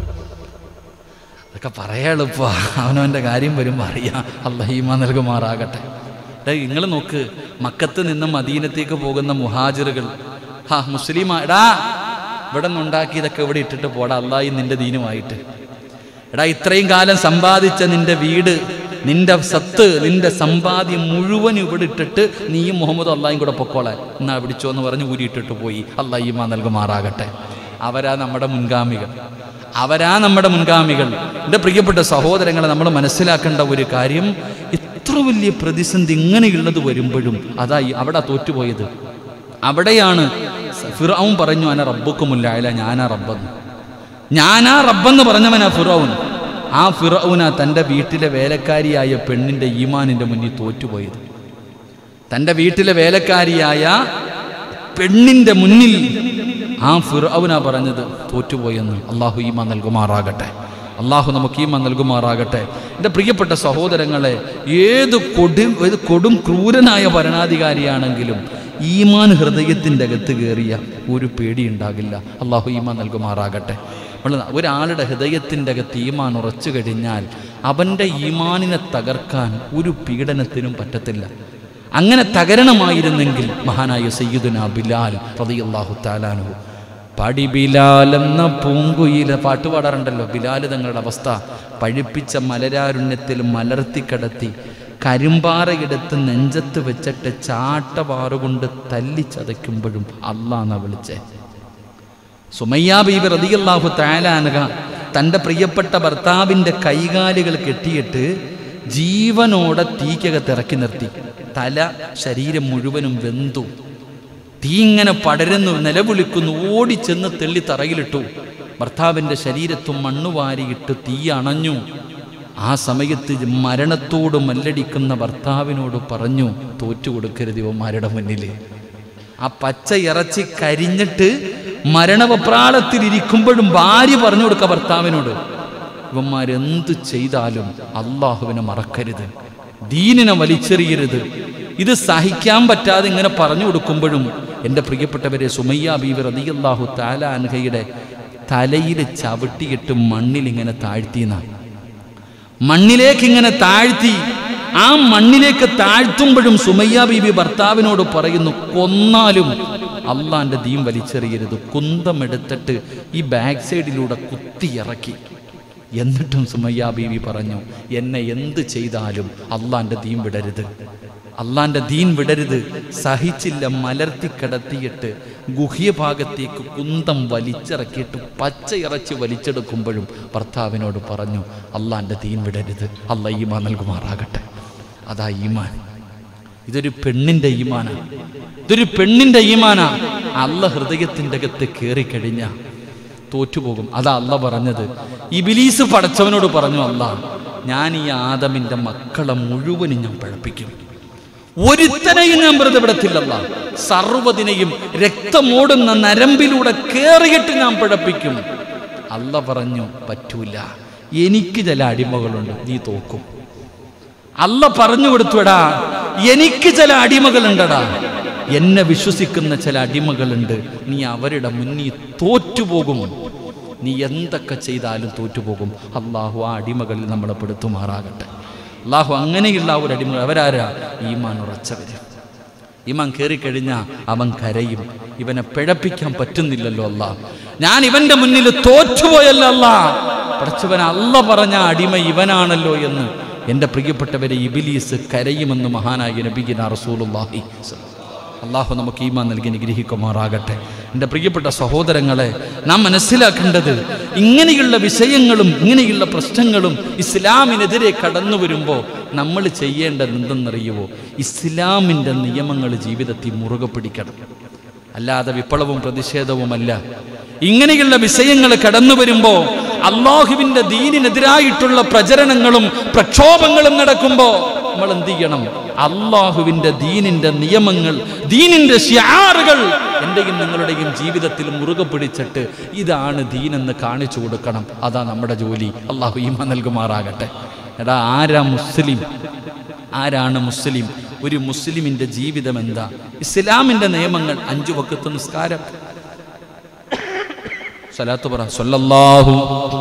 അതൊക്കെ പറയാ എളുപ്പ അവനവൻ്റെ കാര്യം വരുമ്പോൾ അറിയാം അള്ളഹീമ നൽകുമാറാകട്ടെ നിങ്ങൾ നോക്ക് മക്കത്ത് നിന്ന് മദീനത്തേക്ക് പോകുന്ന മുഹാജിറുകൾ ഹാ മുസ്ലിം എടാ ഇവിടെ നിന്നുണ്ടാക്കിയതൊക്കെ ഇവിടെ ഇട്ടിട്ട് പോടാ അള്ളാഹി നിന്റെ ദീനുമായിട്ട് എടാ ഇത്രയും കാലം സമ്പാദിച്ച നിന്റെ വീട് നിന്റെ സത്ത് നിന്റെ സമ്പാദ്യം മുഴുവൻ ഇവിടെ ഇട്ടിട്ട് നീയും മുഹമ്മദ് അള്ളാഹിയും കൂടെ പൊക്കോളാൻ എന്നാ പിടിച്ചോ എന്ന് പറഞ്ഞ് ഊരിയിട്ടിട്ട് പോയി അള്ളാഹിമ നൽകുമാറാകട്ടെ അവരാ നമ്മുടെ മുൻഗാമികൾ അവരാ നമ്മുടെ മുൻഗാമികൾ എൻ്റെ പ്രിയപ്പെട്ട സഹോദരങ്ങളെ നമ്മൾ മനസ്സിലാക്കേണ്ട ഒരു കാര്യം ഇത്ര വലിയ പ്രതിസന്ധി ഇങ്ങനെയുള്ളത് വരുമ്പോഴും അതായി അവിടെ തോറ്റുപോയത് അവിടെയാണ് ഫിറൌൻ പറഞ്ഞു അന റബ്ബുക്കുമില്ല അല്ല ഞാനാ റബ്ബെന്ന് ഞാനാ റബ്ബെന്ന് പറഞ്ഞവനാ ഫിറൌൻ ആ ഫിറൌന തൻ്റെ വീട്ടിലെ വേലക്കാരിയായ പെണ്ണിൻ്റെ ഈമാനിൻ്റെ മുന്നിൽ തോറ്റുപോയത് തൻ്റെ വീട്ടിലെ വേലക്കാരിയായ പെണ്ണിൻ്റെ മുന്നിൽ ആ ഫിറൌന പറഞ്ഞത് തോറ്റുപോയെന്ന് അള്ളാഹു ഈമ നൽകുമാറാകട്ടെ അള്ളാഹു നമുക്ക് ഈമ നൽകുമാറാകട്ടെ എൻ്റെ പ്രിയപ്പെട്ട സഹോദരങ്ങളെ ഏത് കൊടും ഏത് കൊടും ക്രൂരനായ ഭരണാധികാരിയാണെങ്കിലും ഈമാൻ ഹൃദയത്തിൻ്റെ അകത്ത് കയറിയ ഒരു പേടി ഉണ്ടാകില്ല അള്ളാഹു ഈമാൻ നൽകുമാറാകട്ടെ നമ്മൾ ഒരാളുടെ ഹൃദയത്തിൻ്റെ അകത്ത് ഈമാൻ ഉറച്ചു കഴിഞ്ഞാൽ അവൻ്റെ ഈമാനിനെ തകർക്കാൻ ഒരു പീഡനത്തിനും പറ്റത്തില്ല അങ്ങനെ തകരണമായിരുന്നെങ്കിൽ മഹാനായ സയ്യിദുന ബിലാൽ റളിയല്ലാഹു താലാനു പടി ബിലാൽ എന്ന പൂങ്കുയില പാട്ട് പാടാറുണ്ടല്ലോ ബിലാൽ തങ്ങളുടെ അവസ്ഥ പഴിപ്പിച്ച മലരാരുണ്യത്തിൽ മലർത്തിക്കടത്തി കരിമ്പാറയെടുത്ത് നെഞ്ചത്ത് വെച്ചിട്ട് ചാട്ടവാറുകൊണ്ട് തല്ലിച്ചതയ്ക്കുമ്പോഴും അള്ളാന്ന വിളിച്ചേ സുമയ്യ ബീബി റതിയല്ലാഹു താലാനുക തൻ്റെ പ്രിയപ്പെട്ട ഭർത്താവിൻ്റെ കൈകാലുകൾ കെട്ടിയിട്ട് ജീവനോടെ തീക്കകത്ത് ഇറക്കി നിർത്തി തല ശരീരം മുഴുവനും വെന്തു തീ ഇങ്ങനെ പടരുന്നു നിലവിളിക്കുന്നു ഓടിച്ചെന്ന് തെള്ളി തറയിലിട്ടു ഭർത്താവിൻ്റെ ശരീരത്തും മണ്ണുവാരിയിട്ട് തീ അണഞ്ഞു ആ സമയത്ത് മരണത്തോട് മല്ലടിക്കുന്ന ഭർത്താവിനോട് പറഞ്ഞു തോറ്റു കൊടുക്കരുത് ഇവന്മാരുടെ മുന്നിൽ ആ പച്ച ഇറച്ചി കരിഞ്ഞിട്ട് മരണവപ്രാളത്തിൽ ഇരിക്കുമ്പോഴും ഭാര്യ പറഞ്ഞു കൊടുക്ക ഭർത്താവിനോട് ഇവന്മാരെന്ത് ചെയ്താലും അള്ളാഹുവിനെ മറക്കരുത് ദീനിനെ വലിച്ചെറിയരുത് ഇത് സഹിക്കാൻ പറ്റാതെ ഇങ്ങനെ പറഞ്ഞു കൊടുക്കുമ്പോഴും എൻ്റെ പ്രിയപ്പെട്ടവരെ സുമയ്യ ബീവർ റതിയല്ലാഹു താല അൻഹയുടെ തലയിൽ ചവിട്ടിയിട്ട് മണ്ണിൽ ഇങ്ങനെ താഴ്ത്തിയെന്നാണ് മണ്ണിലേക്ക് ഇങ്ങനെ താഴ്ത്തി ആ മണ്ണിലേക്ക് താഴ്ത്തുമ്പോഴും സുമയ്യ ബീബി ഭർത്താവിനോട് പറയുന്നു കൊന്നാലും അള്ളാന്റെ ദീൻ വലിച്ചെറിയരുത് കുന്തമെടുത്തിട്ട് ഈ ബാക്ക് സൈഡിലൂടെ കുത്തി ഇറക്കി എന്നിട്ടും സുമയ്യ ബീവി പറഞ്ഞു എന്നെ എന്ത് ചെയ്താലും അള്ളാന്റെ ദീൻ വിടരുത് അള്ളാന്റെ ദീൻ വിടരുത് സഹിച്ചില്ല മലർത്തി കിടത്തിയിട്ട് ഗുഹ്യഭാഗത്തേക്ക് കുന്തം വലിച്ചിറക്കിയിട്ട് പച്ച ഇറച്ചി വലിച്ചെടുക്കുമ്പോഴും ഭർത്താവിനോട് പറഞ്ഞു അള്ളാന്റെ ദീൻ വിടരുത് അല്ല ഈമാൻ നൽകുമാറാകട്ടെ അതാ ഈമാൻ ഇതൊരു പെണ്ണിന്റെ ഈമാനാ ഇതൊരു പെണ്ണിന്റെ ഈമാനാ അല്ല ഹൃദയത്തിൻ്റെ അകത്ത് കയറിക്കഴിഞ്ഞ തോറ്റുപോകും അതാ അല്ല പറഞ്ഞത് ഇബിലീസ് പടച്ചവനോട് പറഞ്ഞു അല്ല ഞാൻ ഈ ആദമിൻ്റെ മക്കളെ മുഴുവനും ഞാൻ പഴപ്പിക്കും ഒരുത്തനെയും ഞാൻ വെറുതെ വിടത്തില്ലല്ല സർവ്വതിനെയും രക്തമോടുന്ന നരമ്പിലൂടെ കേറിയിട്ട് ഞാൻ പിഴപ്പിക്കും അല്ല പറഞ്ഞു പറ്റൂല എനിക്ക് ചില അടിമകളുണ്ട് നീ തോക്കും അല്ല പറഞ്ഞു കൊടുത്തുടാ എനിക്ക് ചില അടിമകളുണ്ടടാ എന്നെ വിശ്വസിക്കുന്ന ചില അടിമകളുണ്ട് നീ അവരുടെ മുന്നിൽ തോറ്റുപോകും നീ എന്തൊക്കെ ചെയ്താലും തോറ്റുപോകും അള്ളാഹു ആ അടിമകളിൽ നമ്മളെ പെടുത്തുമാറാകട്ടെ അള്ളാഹു അങ്ങനെയുള്ള ആ ഒരു അടിമ അവരാരാ ഈമാൻ ഉറച്ചവര് ഈമാൻ കയറിക്കഴിഞ്ഞാൽ അവൻ കരയും ഇവനെ പിഴപ്പിക്കാൻ പറ്റുന്നില്ലല്ലോ അല്ല ഞാൻ ഇവന്റെ മുന്നിൽ തോറ്റുപോയല്ലോ അല്ല പഠിച്ചവൻ അല്ല പറഞ്ഞ അടിമ ഇവനാണല്ലോ എന്ന് എൻ്റെ പ്രിയപ്പെട്ടവരെ ഇബിലീസ് കരയുമെന്ന് മഹാനായ നബിഗിന റസൂലുള്ളാഹി അള്ളാഹു നമുക്ക് ഈമാൻ നൽകി അനുഗ്രഹിക്കുമാറാകട്ടെ എൻ്റെ പ്രിയപ്പെട്ട സഹോദരങ്ങളെ നാം മനസ്സിലാക്കേണ്ടത് ഇങ്ങനെയുള്ള വിഷയങ്ങളും ഇങ്ങനെയുള്ള പ്രശ്നങ്ങളും ഇസ്ലാമിനെതിരെ കടന്നു വരുമ്പോൾ നമ്മൾ ചെയ്യേണ്ടത് എന്തെന്നറിയുമോ ഇസ്ലാമിൻ്റെ നിയമങ്ങൾ ജീവിതത്തിൽ മുറുകെ പിടിക്കണം അല്ലാതെ വിപ്ലവവും പ്രതിഷേധവുമല്ല ഇങ്ങനെയുള്ള വിഷയങ്ങൾ കടന്നു വരുമ്പോൾ അള്ളാഹുവിൻ്റെ ദീനിനെതിരായിട്ടുള്ള പ്രചരണങ്ങളും പ്രക്ഷോഭങ്ങളും നടക്കുമ്പോൾ നമ്മൾ എന്ത് ചെയ്യണം അള്ളാഹുവിൻ്റെ ദീനിൻ്റെ നിയമങ്ങൾ ദീനിൻ്റെ ഷിയാറുകൾ എൻ്റെയും നിങ്ങളുടെയും ജീവിതത്തിൽ മുറുകെ പിടിച്ചിട്ട് ഇതാണ് ദീനെന്ന് കാണിച്ചു കൊടുക്കണം അതാ നമ്മുടെ ജോലി അള്ളാഹു ഈമ നൽകുമാറാകട്ടെ എടാ ആരാ മുസ്ലിം ആരാണ് മുസ്ലിം ഒരു മുസ്ലിമിൻ്റെ ജീവിതം എന്താ ഇസ്ലാമിൻ്റെ നിയമങ്ങൾ അഞ്ചു വക്കത്ത് നിസ്കാരം സലാത്ത് പറ സല്ലല്ലാഹു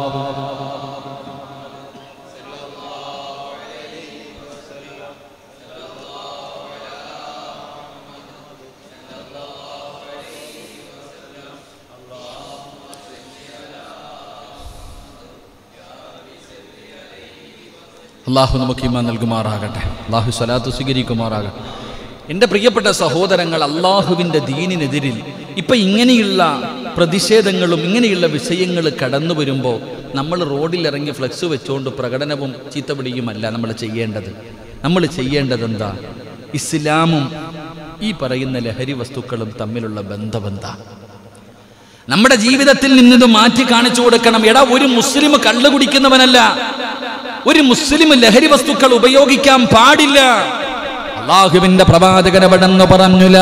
അള്ളാഹു നമുക്ക് ഇമ്മ നൽകുമാറാകട്ടെ അള്ളാഹു സ്വലാത്ത് സ്വീകരിക്കുമാറാകട്ടെ എൻ്റെ പ്രിയപ്പെട്ട സഹോദരങ്ങൾ അള്ളാഹുവിൻ്റെ ദീനിനെതിരിൽ ഇപ്പം ഇങ്ങനെയുള്ള പ്രതിഷേധങ്ങളും ഇങ്ങനെയുള്ള വിഷയങ്ങൾ കടന്നു വരുമ്പോൾ നമ്മൾ റോഡിൽ ഇറങ്ങി ഫ്ലെക്സ് വെച്ചുകൊണ്ട് പ്രകടനവും ചീത്തപിടിയുമല്ല നമ്മൾ ചെയ്യേണ്ടത് നമ്മൾ ചെയ്യേണ്ടത് എന്താ ഇസ്ലാമും ഈ പറയുന്ന ലഹരി വസ്തുക്കളും തമ്മിലുള്ള ബന്ധമെന്താ നമ്മുടെ ജീവിതത്തിൽ നിന്നിത് മാറ്റി കാണിച്ചു കൊടുക്കണം എടാ ഒരു മുസ്ലിം കള്ളു കുടിക്കുന്നവനല്ല ഒരു മുസ്ലിം ലഹരി വസ്തുക്കൾ ഉപയോഗിക്കാൻ പാടില്ല അള്ളാഹുവിന്റെ പ്രവാചകൻ എവിടെന്ന് പറഞ്ഞില്ല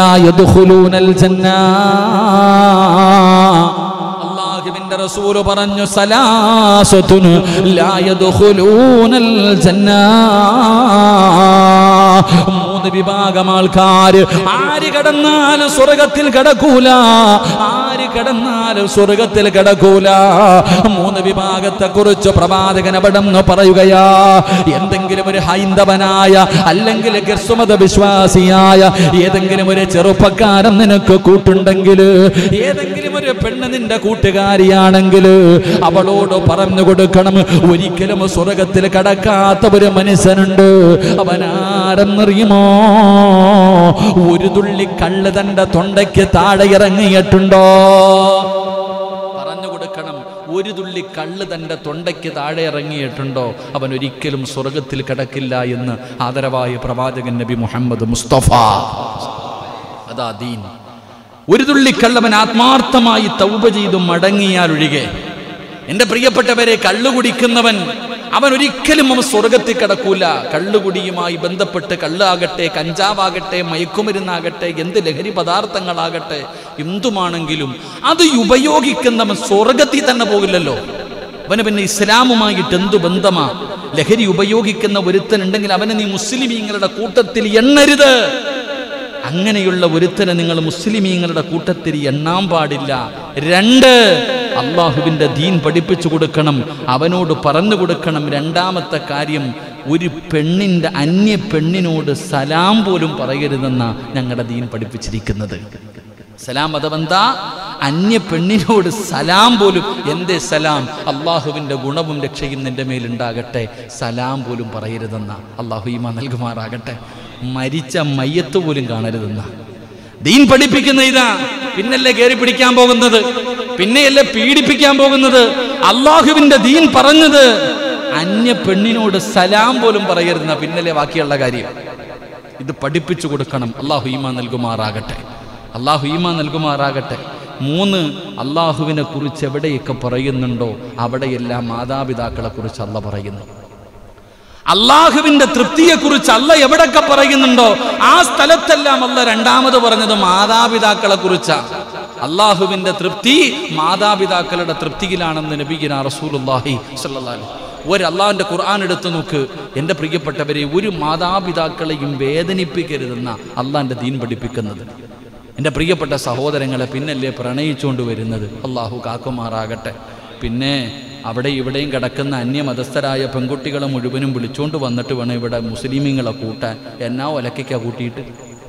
അള്ളാഹുവിന്റെ റസൂല് പറഞ്ഞു സലാസത്തുന് ലാ യദ്ഖുലൂനൽ ജന്ന മൂന്ന് വിഭാഗം ആൾക്കാര് ആര് കടന്നാലും സ്വർഗത്തിൽ കടക്കൂല ആര് കടന്നാലും സ്വർഗത്തിൽ കടക്കൂല മൂന്ന് വിഭാഗത്തെ കുറിച്ച് പ്രവാചകൻ എവിടെന്ന് പറയുകയാ എന്തെങ്കിലും ഒരു ഹൈന്ദവനായ അല്ലെങ്കിൽ ക്രിസ്തുമത വിശ്വാസിയായ ഏതെങ്കിലും ഒരു ചെറുപ്പക്കാരൻ നിനക്ക് കൂട്ടുണ്ടെങ്കിൽ ഏതെങ്കിലും ഒരു പെണ്ണ് നിന്റെ കൂട്ടുകാരിയാണെങ്കിൽ അവളോട് പറഞ്ഞു കൊടുക്കണം ഒരിക്കലും സ്വർഗത്തിൽ കടക്കാത്ത ഒരു മനുഷ്യനുണ്ട് അവനാരെന്നറിയുമോ ഒരു തുള്ളി കള്ള് തന്റെ തൊണ്ടയ്ക്ക് താഴെ ഇറങ്ങിയിട്ടുണ്ടോ പറഞ്ഞു കൊടുക്കണം ഒരു തുള്ളി കള്ള് തന്റെ തൊണ്ടയ്ക്ക് താഴെ ഇറങ്ങിയിട്ടുണ്ടോ അവൻ ഒരിക്കലും സ്വർഗത്തിൽ കിടക്കില്ല എന്ന് ആദരവായ പ്രവാചകൻ നബി മുഹമ്മദ് മുസ്തഫ അതാ ദീൻ ഒരു തുള്ളി കള്ളവൻ ആത്മാർത്ഥമായി തൗബ ചെയ്തു മടങ്ങിയാൽ ഒഴികെ എൻ്റെ പ്രിയപ്പെട്ടവരെ കള്ളു കുടിക്കുന്നവൻ അവൻ ഒരിക്കലും അവൻ സ്വർഗത്തിൽ കിടക്കൂല കള്ളുകുടിയുമായി ബന്ധപ്പെട്ട് കള്ളാകട്ടെ കഞ്ചാവാകട്ടെ മയക്കുമരുന്നാകട്ടെ എന്ത് ലഹരി പദാർത്ഥങ്ങളാകട്ടെ എന്തുമാണെങ്കിലും അത് ഉപയോഗിക്കുന്നവൻ സ്വർഗത്തിൽ തന്നെ പോകില്ലല്ലോ അവന് പിന്നെ ഇസ്ലാമുമായിട്ട് എന്തു ബന്ധമാ ലഹരി ഉപയോഗിക്കുന്ന ഒരുത്തനുണ്ടെങ്കിൽ അവനെ നീ മുസ്ലിമീങ്ങളുടെ കൂട്ടത്തിൽ എണ്ണരുത് അങ്ങനെയുള്ള ഒരുത്തനെ നിങ്ങൾ മുസ്ലിമീങ്ങളുടെ കൂട്ടത്തിൽ എണ്ണാൻ പാടില്ല രണ്ട് അള്ളാഹുവിൻ്റെ ദീൻ പഠിപ്പിച്ചു കൊടുക്കണം അവനോട് പറഞ്ഞു കൊടുക്കണം രണ്ടാമത്തെ കാര്യം ഒരു പെണ്ണിൻ്റെ അന്യ പെണ്ണിനോട് സലാം പോലും പറയരുതെന്ന ഞങ്ങളുടെ ദീൻ പഠിപ്പിച്ചിരിക്കുന്നത് സലാം അഥവെന്താ അന്യ പെണ്ണിനോട് സലാം പോലും എന്തേ സലാം അള്ളാഹുവിൻ്റെ ഗുണവും രക്ഷയും നിന്റെ മേലുണ്ടാകട്ടെ സലാം പോലും പറയരുതെന്ന അള്ളാഹു ഈമ നൽകുമാറാകട്ടെ മരിച്ച മയ്യത്ത് പോലും കാണരുതെന്ന ദീൻ പഠിപ്പിക്കുന്ന ഇതാ പിന്നല്ലേ കയറി പിടിക്കാൻ പോകുന്നത് പിന്നെയല്ലേ പീഡിപ്പിക്കാൻ പോകുന്നത് അള്ളാഹുവിന്റെ ദീൻ പറഞ്ഞത് അന്യ പെണ്ണിനോട് സലാം പോലും പറയരുന്ന പിന്നല്ലേ ബാക്കിയുള്ള കാര്യം ഇത് പഠിപ്പിച്ചു കൊടുക്കണം അള്ളാഹു ഈമ നൽകുമാറാകട്ടെ അള്ളാഹു ഈമാൻ നൽകുമാറാകട്ടെ മൂന്ന് അള്ളാഹുവിനെ കുറിച്ച് എവിടെയൊക്കെ പറയുന്നുണ്ടോ അവിടെയെല്ലാം മാതാപിതാക്കളെ കുറിച്ച് അല്ല പറയുന്നു അള്ളാഹുവിന്റെ തൃപ്തിയെക്കുറിച്ച് അല്ല എവിടൊക്കെ പറയുന്നുണ്ടോ ആ സ്ഥലത്തെല്ലാം അല്ല രണ്ടാമത് പറഞ്ഞത് മാതാപിതാക്കളെ കുറിച്ചാ അള്ളാഹുവിന്റെ തൃപ്തി മാതാപിതാക്കളുടെ തൃപ്തിയിലാണെന്ന് നബിഗിന റസൂലുല്ലാഹി സല്ലല്ലാഹു ഒരു അള്ളാഹിന്റെ ഖുർആൻ എടുത്തു നോക്ക് എൻ്റെ പ്രിയപ്പെട്ടവരെ ഒരു മാതാപിതാക്കളെയും വേദനിപ്പിക്കരുതെന്ന അള്ളാഹിന്റെ ദീൻ പഠിപ്പിക്കുന്നത് എൻ്റെ പ്രിയപ്പെട്ട സഹോദരങ്ങളെ പിന്നല്ലേ പ്രണയിച്ചുകൊണ്ട് വരുന്നത് അള്ളാഹു കാക്കുമാറാകട്ടെ പിന്നെ അവിടെ ഇവിടെയും കിടക്കുന്ന അന്യമതസ്ഥരായ പെൺകുട്ടികളെ മുഴുവനും വിളിച്ചുകൊണ്ട് വന്നിട്ട് വേണം ഇവിടെ മുസ്ലിമീങ്ങളെ കൂട്ടാൻ എന്നാ ഒലക്കയ്ക്കാ കൂട്ടിയിട്ട്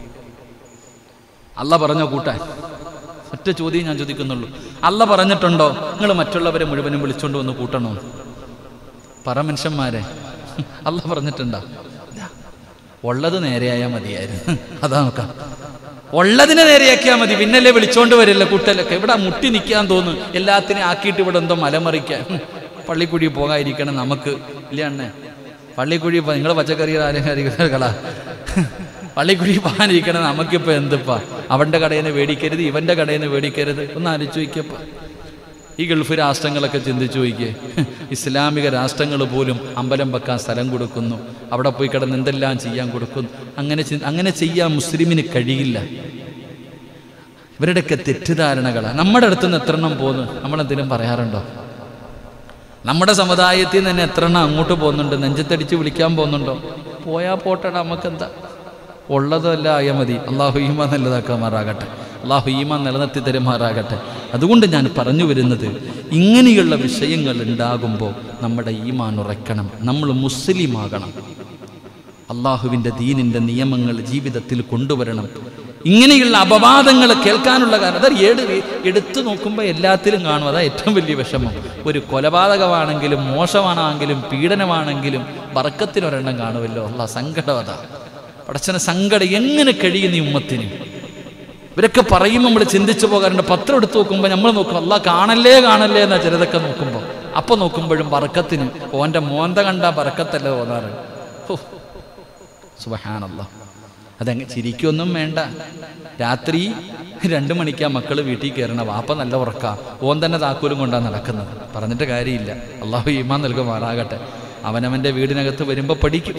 അല്ല പറഞ്ഞോ കൂട്ടാൻ ഒറ്റ ചോദ്യം ഞാൻ ചോദിക്കുന്നുള്ളൂ അല്ല പറഞ്ഞിട്ടുണ്ടോ നിങ്ങൾ മറ്റുള്ളവരെ മുഴുവനും വിളിച്ചുകൊണ്ട് വന്ന് കൂട്ടണോ പറ മനുഷ്യന്മാരെ അല്ല പറഞ്ഞിട്ടുണ്ടോ ഇല്ല. ഉള്ളത് നേരെയായാൽ മതിയായിരുന്നു അതാ നോക്കാം ഉള്ളതിനെ നേരെയാക്കിയാൽ മതി പിന്നല്ലേ വിളിച്ചോണ്ട് വരില്ല കുട്ടലൊക്കെ ഇവിടെ മുട്ടി നിൽക്കാൻ തോന്നുന്നു എല്ലാത്തിനെയും ആക്കിയിട്ട് ഇവിടെ എന്തോ മലമറിക്കാൻ ഹും, പള്ളിക്കുഴി പോകാതിരിക്കണം നമുക്ക് ഇല്ല അണ്ണേ പള്ളിക്കുഴി നിങ്ങൾ പച്ചക്കറി കളാ പള്ളിക്കുഴി പോകാനിരിക്കണം നമുക്കിപ്പോൾ എന്തിപ്പാ അവൻ്റെ കടയിൽ നിന്ന് മേടിക്കരുത് ഇവൻ്റെ കടയിൽ നിന്ന് മേടിക്കരുത് ഒന്ന് ആലോചിച്ച് നോക്കിയപ്പോൾ ഈ ഗൾഫ് രാഷ്ട്രങ്ങളൊക്കെ ചിന്തിച്ചു നോക്കിയേ ഇസ്ലാമിക രാഷ്ട്രങ്ങൾ പോലും അമ്പലം വെക്കാൻ സ്ഥലം കൊടുക്കുന്നു അവിടെ പോയി കിടന്ന് എന്തെല്ലാം ചെയ്യാൻ കൊടുക്കുന്നു അങ്ങനെ ചി- അങ്ങനെ ചെയ്യാൻ മുസ്ലിമിന് കഴിയില്ല ഇവരുടെയൊക്കെ തെറ്റിദ്ധാരണകളാണ് നമ്മുടെ അടുത്ത് നിന്ന് എത്ര എണ്ണം പോകുന്നു നമ്മളെന്തെങ്കിലും പറയാറുണ്ടോ നമ്മുടെ സമുദായത്തിൽ നിന്ന് തന്നെ എത്ര എണ്ണം അങ്ങോട്ട് പോകുന്നുണ്ട് നെഞ്ചത്തടിച്ച് വിളിക്കാൻ പോകുന്നുണ്ടോ പോയാൽ പോട്ടട നമുക്കെന്താ ഉള്ളതല്ല ആയാൽ മതി അള്ളാഹു ഈമാൻ നല്ലതാക്കാമാറാകട്ടെ അള്ളാഹു ഈമാൻ നിലനിർത്തി തരുമാറാകട്ടെ അതുകൊണ്ട് ഞാൻ പറഞ്ഞു വരുന്നത് ഇങ്ങനെയുള്ള വിഷയങ്ങൾ ഉണ്ടാകുമ്പോൾ നമ്മുടെ ഈമാൻ ഉറയ്ക്കണം നമ്മൾ മുസ്ലിമാകണം അള്ളാഹുവിൻ്റെ ദീനിൻ്റെ നിയമങ്ങൾ ജീവിതത്തിൽ കൊണ്ടുവരണം ഇങ്ങനെയുള്ള അപവാദങ്ങൾ കേൾക്കാനുള്ള കാരണം അതായത് ഏട് എടുത്തു നോക്കുമ്പോൾ എല്ലാത്തിലും കാണും അതാ ഏറ്റവും വലിയ വിഷമം ഒരു കൊലപാതകമാണെങ്കിലും മോശമാണെങ്കിലും പീഡനമാണെങ്കിലും ബർക്കത്തിനൊരെണ്ണം കാണുമല്ലോ അല്ല സങ്കടം അതാ പടച്ചന സങ്കടം എങ്ങനെ കഴിയുന്ന ഈ ഉമ്മത്തിന് ഇവരൊക്കെ പറയുമ്പോൾ നമ്മൾ ചിന്തിച്ചു പോകാറുണ്ട് പത്രം എടുത്ത് നോക്കുമ്പോൾ നമ്മൾ നോക്കും അല്ല കാണല്ലേ കാണല്ലേ എന്നാ ചിലതൊക്കെ നോക്കുമ്പോൾ അപ്പോൾ നോക്കുമ്പോഴും ബർക്കത്തിന് ഓൻ്റെ മോന്ത കണ്ട ബർക്കത്തല്ലേ തോന്നാറ് ഹോ സുബഹാനല്ല അതങ്ങ് ചിരിക്കൊന്നും വേണ്ട രാത്രി രണ്ട് മണിക്കാ മക്കൾ വീട്ടിൽ കയറണ വാപ്പ നല്ല ഉറക്ക ഓൻ തന്നെ താക്കോലും കൊണ്ടാണ് നടക്കുന്നത് പറഞ്ഞിട്ട് കാര്യമില്ല അള്ളാഹു ഈമാൻ നൽകുമാറാകട്ടെ അവനവൻ്റെ വീടിനകത്ത് വരുമ്പോൾ പഠിക്കും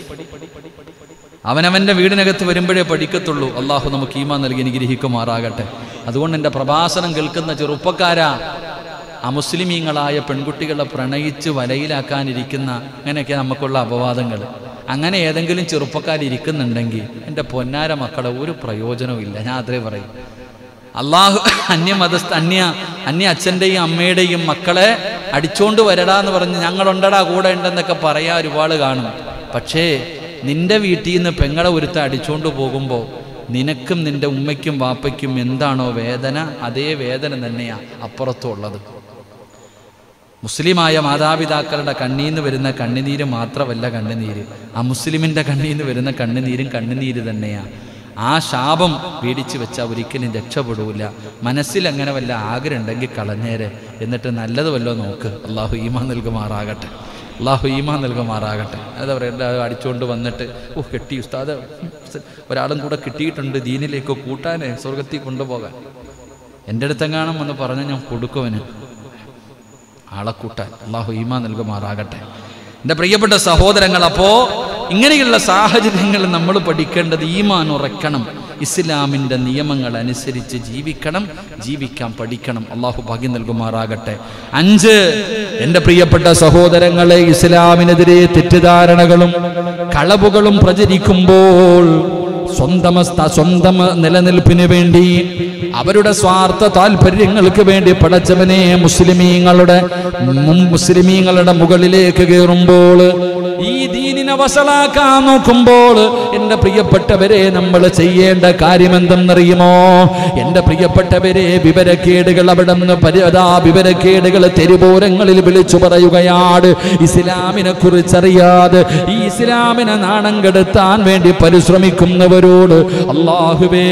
അവനവൻ്റെ വീടിനകത്ത് വരുമ്പോഴേ പഠിക്കത്തുള്ളൂ അള്ളാഹു നമുക്ക് ഈമാൻ നൽകി അനുഗ്രഹിക്കുമാറാകട്ടെ അതുകൊണ്ട് എൻ്റെ പ്രഭാഷണം കേൾക്കുന്ന ചെറുപ്പക്കാരാ അമുസ്ലിമീങ്ങളായ പെൺകുട്ടികളെ പ്രണയിച്ച് വലയിലാക്കാനിരിക്കുന്ന അങ്ങനെയൊക്കെ നമുക്കുള്ള അപവാദങ്ങൾ അങ്ങനെ ഏതെങ്കിലും ചെറുപ്പക്കാരിയ്ക്കുന്നുണ്ടെങ്കിൽ എൻ്റെ പൊന്നാര മക്കളെ ഒരു പ്രയോജനവും ഇല്ല ഞാൻ അതേ പറയും അള്ളാഹു അന്യമതസ്ഥ അന്യ അന്യ അച്ഛൻ്റെയും അമ്മയുടെയും മക്കളെ അടിച്ചോണ്ട് വരടാ എന്ന് പറഞ്ഞ് ഞങ്ങളുണ്ടടാ കൂടെ ഉണ്ടെന്നൊക്കെ പറയാൻ ഒരുപാട് കാണും പക്ഷേ നിന്റെ വീട്ടിൽ നിന്ന് പെങ്ങളെ ഒരുത്ത അടിച്ചോണ്ട് പോകുമ്പോൾ നിനക്കും നിന്റെ ഉമ്മയ്ക്കും വാപ്പയ്ക്കും എന്താണോ വേദന അതേ വേദന തന്നെയാ അപ്പുറത്തുള്ളത് മുസ്ലിമായ മാതാപിതാക്കളുടെ കണ്ണീന്ന് വരുന്ന കണ്ണുനീര് മാത്രമല്ല കണ്ണുനീര് ആ മുസ്ലിമിൻ്റെ കണ്ണീന്ന് വരുന്ന കണ്ണുനീരും കണ്ണുനീര് തന്നെയാ ആ ശാപം പേടിച്ച് വെച്ചാൽ ഒരിക്കലും രക്ഷപ്പെടൂല മനസ്സിൽ അങ്ങനെ വല്ല ആഗ്രഹം ഉണ്ടെങ്കിൽ കളഞ്ഞേരെ എന്നിട്ട് നല്ലത് വല്ലോ നോക്ക് അള്ളാഹു ഈമാൻ നൽകുമാറാകട്ടെ അള്ളാഹു ഈമാൻ നൽകുമാറാകട്ടെ എന്താ പറയുക അടിച്ചുകൊണ്ട് വന്നിട്ട് ഓ കെട്ടി ഉസ്താദ് ഒരാളും കൂടെ കിട്ടിയിട്ടുണ്ട് ദീനിലേക്ക് കൂട്ടാനേ സ്വർഗത്തിൽ കൊണ്ടുപോകാൻ എൻ്റെ അടുത്തെങ്ങാനും എന്ന് പറഞ്ഞ് ഞാൻ കൊടുക്കുവന് ആളെ കൂട്ടാൻ അള്ളാഹു ഈമാ നൽകുമാറാകട്ടെ എൻ്റെ പ്രിയപ്പെട്ട സഹോദരങ്ങൾ അപ്പോൾ ഇങ്ങനെയുള്ള സാഹചര്യങ്ങൾ നമ്മൾ പഠിക്കേണ്ടത് ഈമാൻ ഉറക്കണം ഇസ്ലാമിൻ്റെ നിയമങ്ങൾ അനുസരിച്ച് ജീവിക്കണം ജീവിക്കാൻ പഠിക്കണം അള്ളാഹു ഭാഗ്യം നൽകുമാറാകട്ടെ അഞ്ച് എൻ്റെ പ്രിയപ്പെട്ട സഹോദരങ്ങളെ ഇസ്ലാമിനെതിരെ തെറ്റിദ്ധാരണകളും കളവുകളും പ്രചരിക്കുമ്പോൾ സ്വന്തം സ്ഥ- സ്വന്തം നിലനിൽപ്പിന് വേണ്ടി അവരുടെ സ്വാർത്ഥ താല്പര്യങ്ങൾക്ക് വേണ്ടി പടച്ചവനെ മുസ്ലിമീങ്ങളുടെ മും- മുസ്ലിമീങ്ങളുടെ മുകളിലേക്ക് കയറുമ്പോൾ ഈ ദീനിനെ വഷളാക്കാൻ നോക്കുമ്പോൾ എൻ്റെ പ്രിയപ്പെട്ടവരെ നമ്മൾ ചെയ്യേണ്ട കാര്യം എന്തെന്നറിയുമോ എൻ്റെ പ്രിയപ്പെട്ടവരെ വിവരക്കേടുകൾ അവിടെ നിന്ന് പരിതാ വിവരക്കേടുകൾ തെരുവോരങ്ങളിൽ വിളിച്ചു പറയുകയാണ് ഇസ്ലാമിനെ കുറിച്ചറിയാതെ ഈ ഇസ്ലാമിനെ നാണം കെടുത്താൻ വേണ്ടി പരിശ്രമിക്കുന്നവരോട് അള്ളാഹുവേ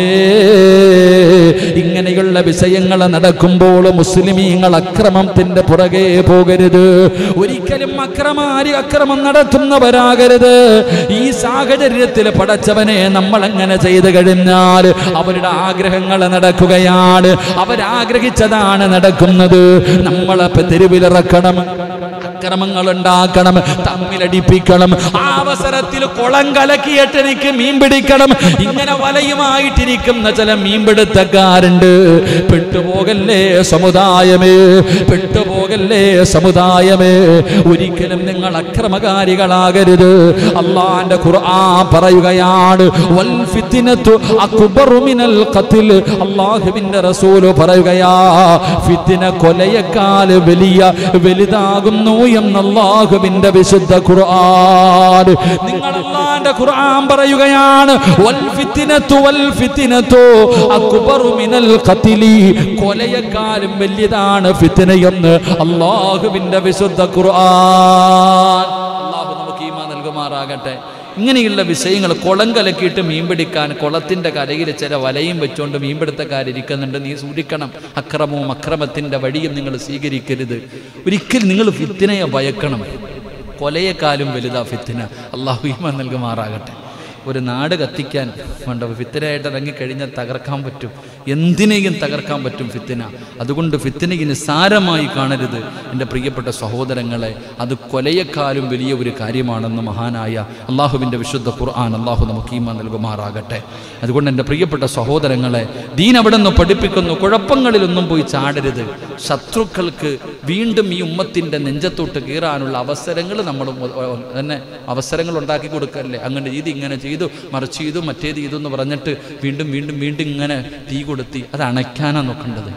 ഇങ്ങനെയുള്ള വിഷയങ്ങൾ നടക്കുമ്പോൾ മുസ്ലിമീങ്ങൾ അക്രമത്തിന്റെ പുറകെ പോകരുത് ഒരിക്കലും അക്രമാരി അക്രമം നടത്തുന്നവരാകരുത് പോകരുത് ഈ സാഹചര്യത്തിൽ പടച്ചവനെ നമ്മൾ എങ്ങനെ ചെയ്തു കഴിഞ്ഞാൽ അവരുടെ ആഗ്രഹങ്ങൾ നടക്കുകയാണ് അവരാഗ്രഹിച്ചതാണ് നടക്കുന്നത് നമ്മളെ തെരുവിലിറക്കണം അക്രമങ്ങൾ ഉണ്ടാക്കണം തമ്മിലടിപ്പിക്കണം ആ അവസരത്തിൽ കുളം കലക്കിയിട്ട് എനിക്ക് മീൻ പിടിക്കണം ഇങ്ങനെ വലയുമായിട്ടിരിക്കുന്ന ചില മീൻപിടുത്തക്കാരുണ്ട് പെട്ടുപോകല്ലേ സമുദായമേ പെട്ടുപോകല്ലേ സമുദായമേ ഒരിക്കലും നിങ്ങൾ അക്രമകാരികളാകരുത് അള്ളാന്റെ ഖുർആൻ പറയുകയാണ് വൽ ഫിത്നത്തു അക്ബറു മിനൽ ഖത്ൽ അല്ലാഹുവിന്റെ റസൂല് പറയുകയാ ഫിത്ന കൊലയേക്കാൾ വലിയ വലുതാകുന്നു എന്ന് അല്ലാഹുവിന്റെ വിശുദ്ധ ഖുർആൻ നിങ്ങൾ അള്ളാന്റെ ഖുർആൻ പറയുകയാണ് വൽ ഫിത്നത്തു വൽ ഫിത്നത്തു അക്ബറു മിനൽ ഖത്ലി കൊലയേക്കാളും വലിയതാണ് ഫിത്ന എന്ന് അല്ലാഹുവിന്റെ വിശുദ്ധ ഖുർആൻ അല്ലാഹു നമുക്ക് ഈമാൻ നൽകുമാറാകട്ടെ ഇങ്ങനെയുള്ള വിഷയങ്ങൾ കുളം കലക്കിയിട്ട് മീൻ പിടിക്കാൻ കുളത്തിൻ്റെ കരയിൽ ചില വലയും വെച്ചുകൊണ്ട് മീൻപിടുത്തക്കാരിരിക്കുന്നുണ്ട് നീ സൂക്ഷിക്കണം അക്രമവും അക്രമത്തിൻ്റെ വഴിയും നിങ്ങൾ സ്വീകരിക്കരുത് ഒരിക്കലും നിങ്ങൾ ഫിത്തിനയെ ഭയക്കണം കൊലയെക്കാലും വലുതാ ഫിത്തിന അള്ളാഹു ഈമാൻ നൽകുമാറാകട്ടെ ഒരു നാട് കത്തിക്കാൻ വേണ്ട ഫിത്തിനായിട്ട് ഇറങ്ങിക്കഴിഞ്ഞാൽ തകർക്കാൻ പറ്റും എന്തിനേയും തകർക്കാൻ പറ്റും ഫിത്തിന അതുകൊണ്ട് ഫിത്തിനയെ നിസ്സാരമായി കാണരുത് എൻ്റെ പ്രിയപ്പെട്ട സഹോദരങ്ങളെ അത് കൊലയെക്കാളും വലിയ ഒരു കാര്യമാണെന്ന് മഹാനായ അള്ളാഹുവിൻ്റെ വിശുദ്ധ ഖുർആൻ അള്ളാഹു നമുക്ക് ഈമ നൽകുമാറാകട്ടെ അതുകൊണ്ട് എൻ്റെ പ്രിയപ്പെട്ട സഹോദരങ്ങളെ ദീൻ അവിടെ നിന്ന് പഠിപ്പിക്കുന്നു കുഴപ്പങ്ങളിലൊന്നും പോയി ചാടരുത് ശത്രുക്കൾക്ക് വീണ്ടും ഈ ഉമ്മത്തിൻ്റെ നെഞ്ചത്തോട്ട് കീറാനുള്ള അവസരങ്ങൾ നമ്മൾ തന്നെ അവസരങ്ങൾ ഉണ്ടാക്കി കൊടുക്കല്ലേ അങ്ങനെ രീതി ഇങ്ങനെ ചെയ്തു മറിച്ച് ചെയ്തു മറ്റേത് ചെയ്തു എന്ന് പറഞ്ഞിട്ട് വീണ്ടും വീണ്ടും വീണ്ടും ഇങ്ങനെ തീ കൊടുത്തി അത് അണയ്ക്കാനാണ് നോക്കേണ്ടത്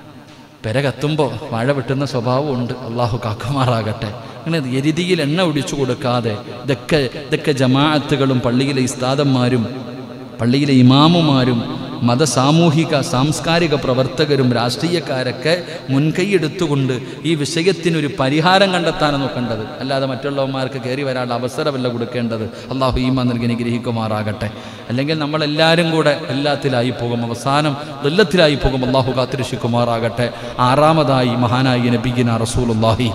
പെര കത്തുമ്പോൾ വാഴ വെട്ടുന്ന സ്വഭാവമുണ്ട് അള്ളാഹു കാക്കുമാറാകട്ടെ അങ്ങനെ എരുതിയിൽ എണ്ണ ഒഴിച്ചു കൊടുക്കാതെ ഇതൊക്കെ ഇതൊക്കെ ജമാഅത്തുകളും പള്ളിയിലെ ഇസ്താദന്മാരും പള്ളിയിലെ ഇമാമുമാരും മത സാമൂഹിക സാംസ്കാരിക പ്രവർത്തകരും രാഷ്ട്രീയക്കാരൊക്കെ മുൻകൈയെടുത്തുകൊണ്ട് ഈ വിഷയത്തിനൊരു പരിഹാരം കണ്ടെത്താനാണ് നോക്കേണ്ടത് അല്ലാതെ മറ്റുള്ളവന്മാർക്ക് കയറി വരാനുള്ള അവസരമല്ല കൊടുക്കേണ്ടത് അള്ളാഹു ഈമ നൽകി അനുഗ്രഹിക്കുമാറാകട്ടെ അല്ലെങ്കിൽ നമ്മളെല്ലാവരും കൂടെ എല്ലാത്തിലായി പോകും അവസാനം ദുല്ലത്തിലായി പോകും അള്ളാഹു കാത്തിരക്ഷിക്കുമാറാകട്ടെ ആറാമതായി മഹാനായി നബിഗിന റസൂലുല്ലാഹി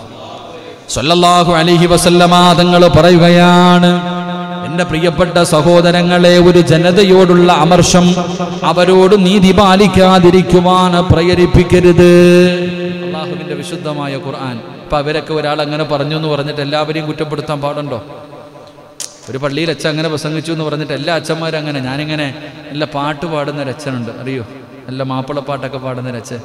സല്ലല്ലാഹു അലൈഹി വസല്ലമ തങ്ങൾ പറയുകയാണ് എന്റെ പ്രിയപ്പെട്ട സഹോദരങ്ങളെ ഒരു ജനതയോടുള്ള അമർഷം അവരോട് നീതി പാലിക്കാതിരിക്കുവാൻ പ്രേരിപ്പിക്കരുത് അള്ളാഹുവിന്റെ വിശുദ്ധമായ ഖുർആൻ ഇപ്പൊ അവരൊക്കെ ഒരാൾ അങ്ങനെ പറഞ്ഞു എന്ന് പറഞ്ഞിട്ട് എല്ലാവരെയും കുറ്റപ്പെടുത്താൻ പാടുണ്ടോ ഒരു പള്ളിയിൽ അച്ഛൻ അങ്ങനെ പ്രസംഗിച്ചു എന്ന് പറഞ്ഞിട്ട് എല്ലാ അച്ഛന്മാരും അങ്ങനെ ഞാനിങ്ങനെ നല്ല പാട്ട് പാടുന്ന ഒരു അച്ഛനുണ്ട് അറിയോ നല്ല മാപ്പിളപ്പാട്ടൊക്കെ പാടുന്ന ഒരു അച്ഛൻ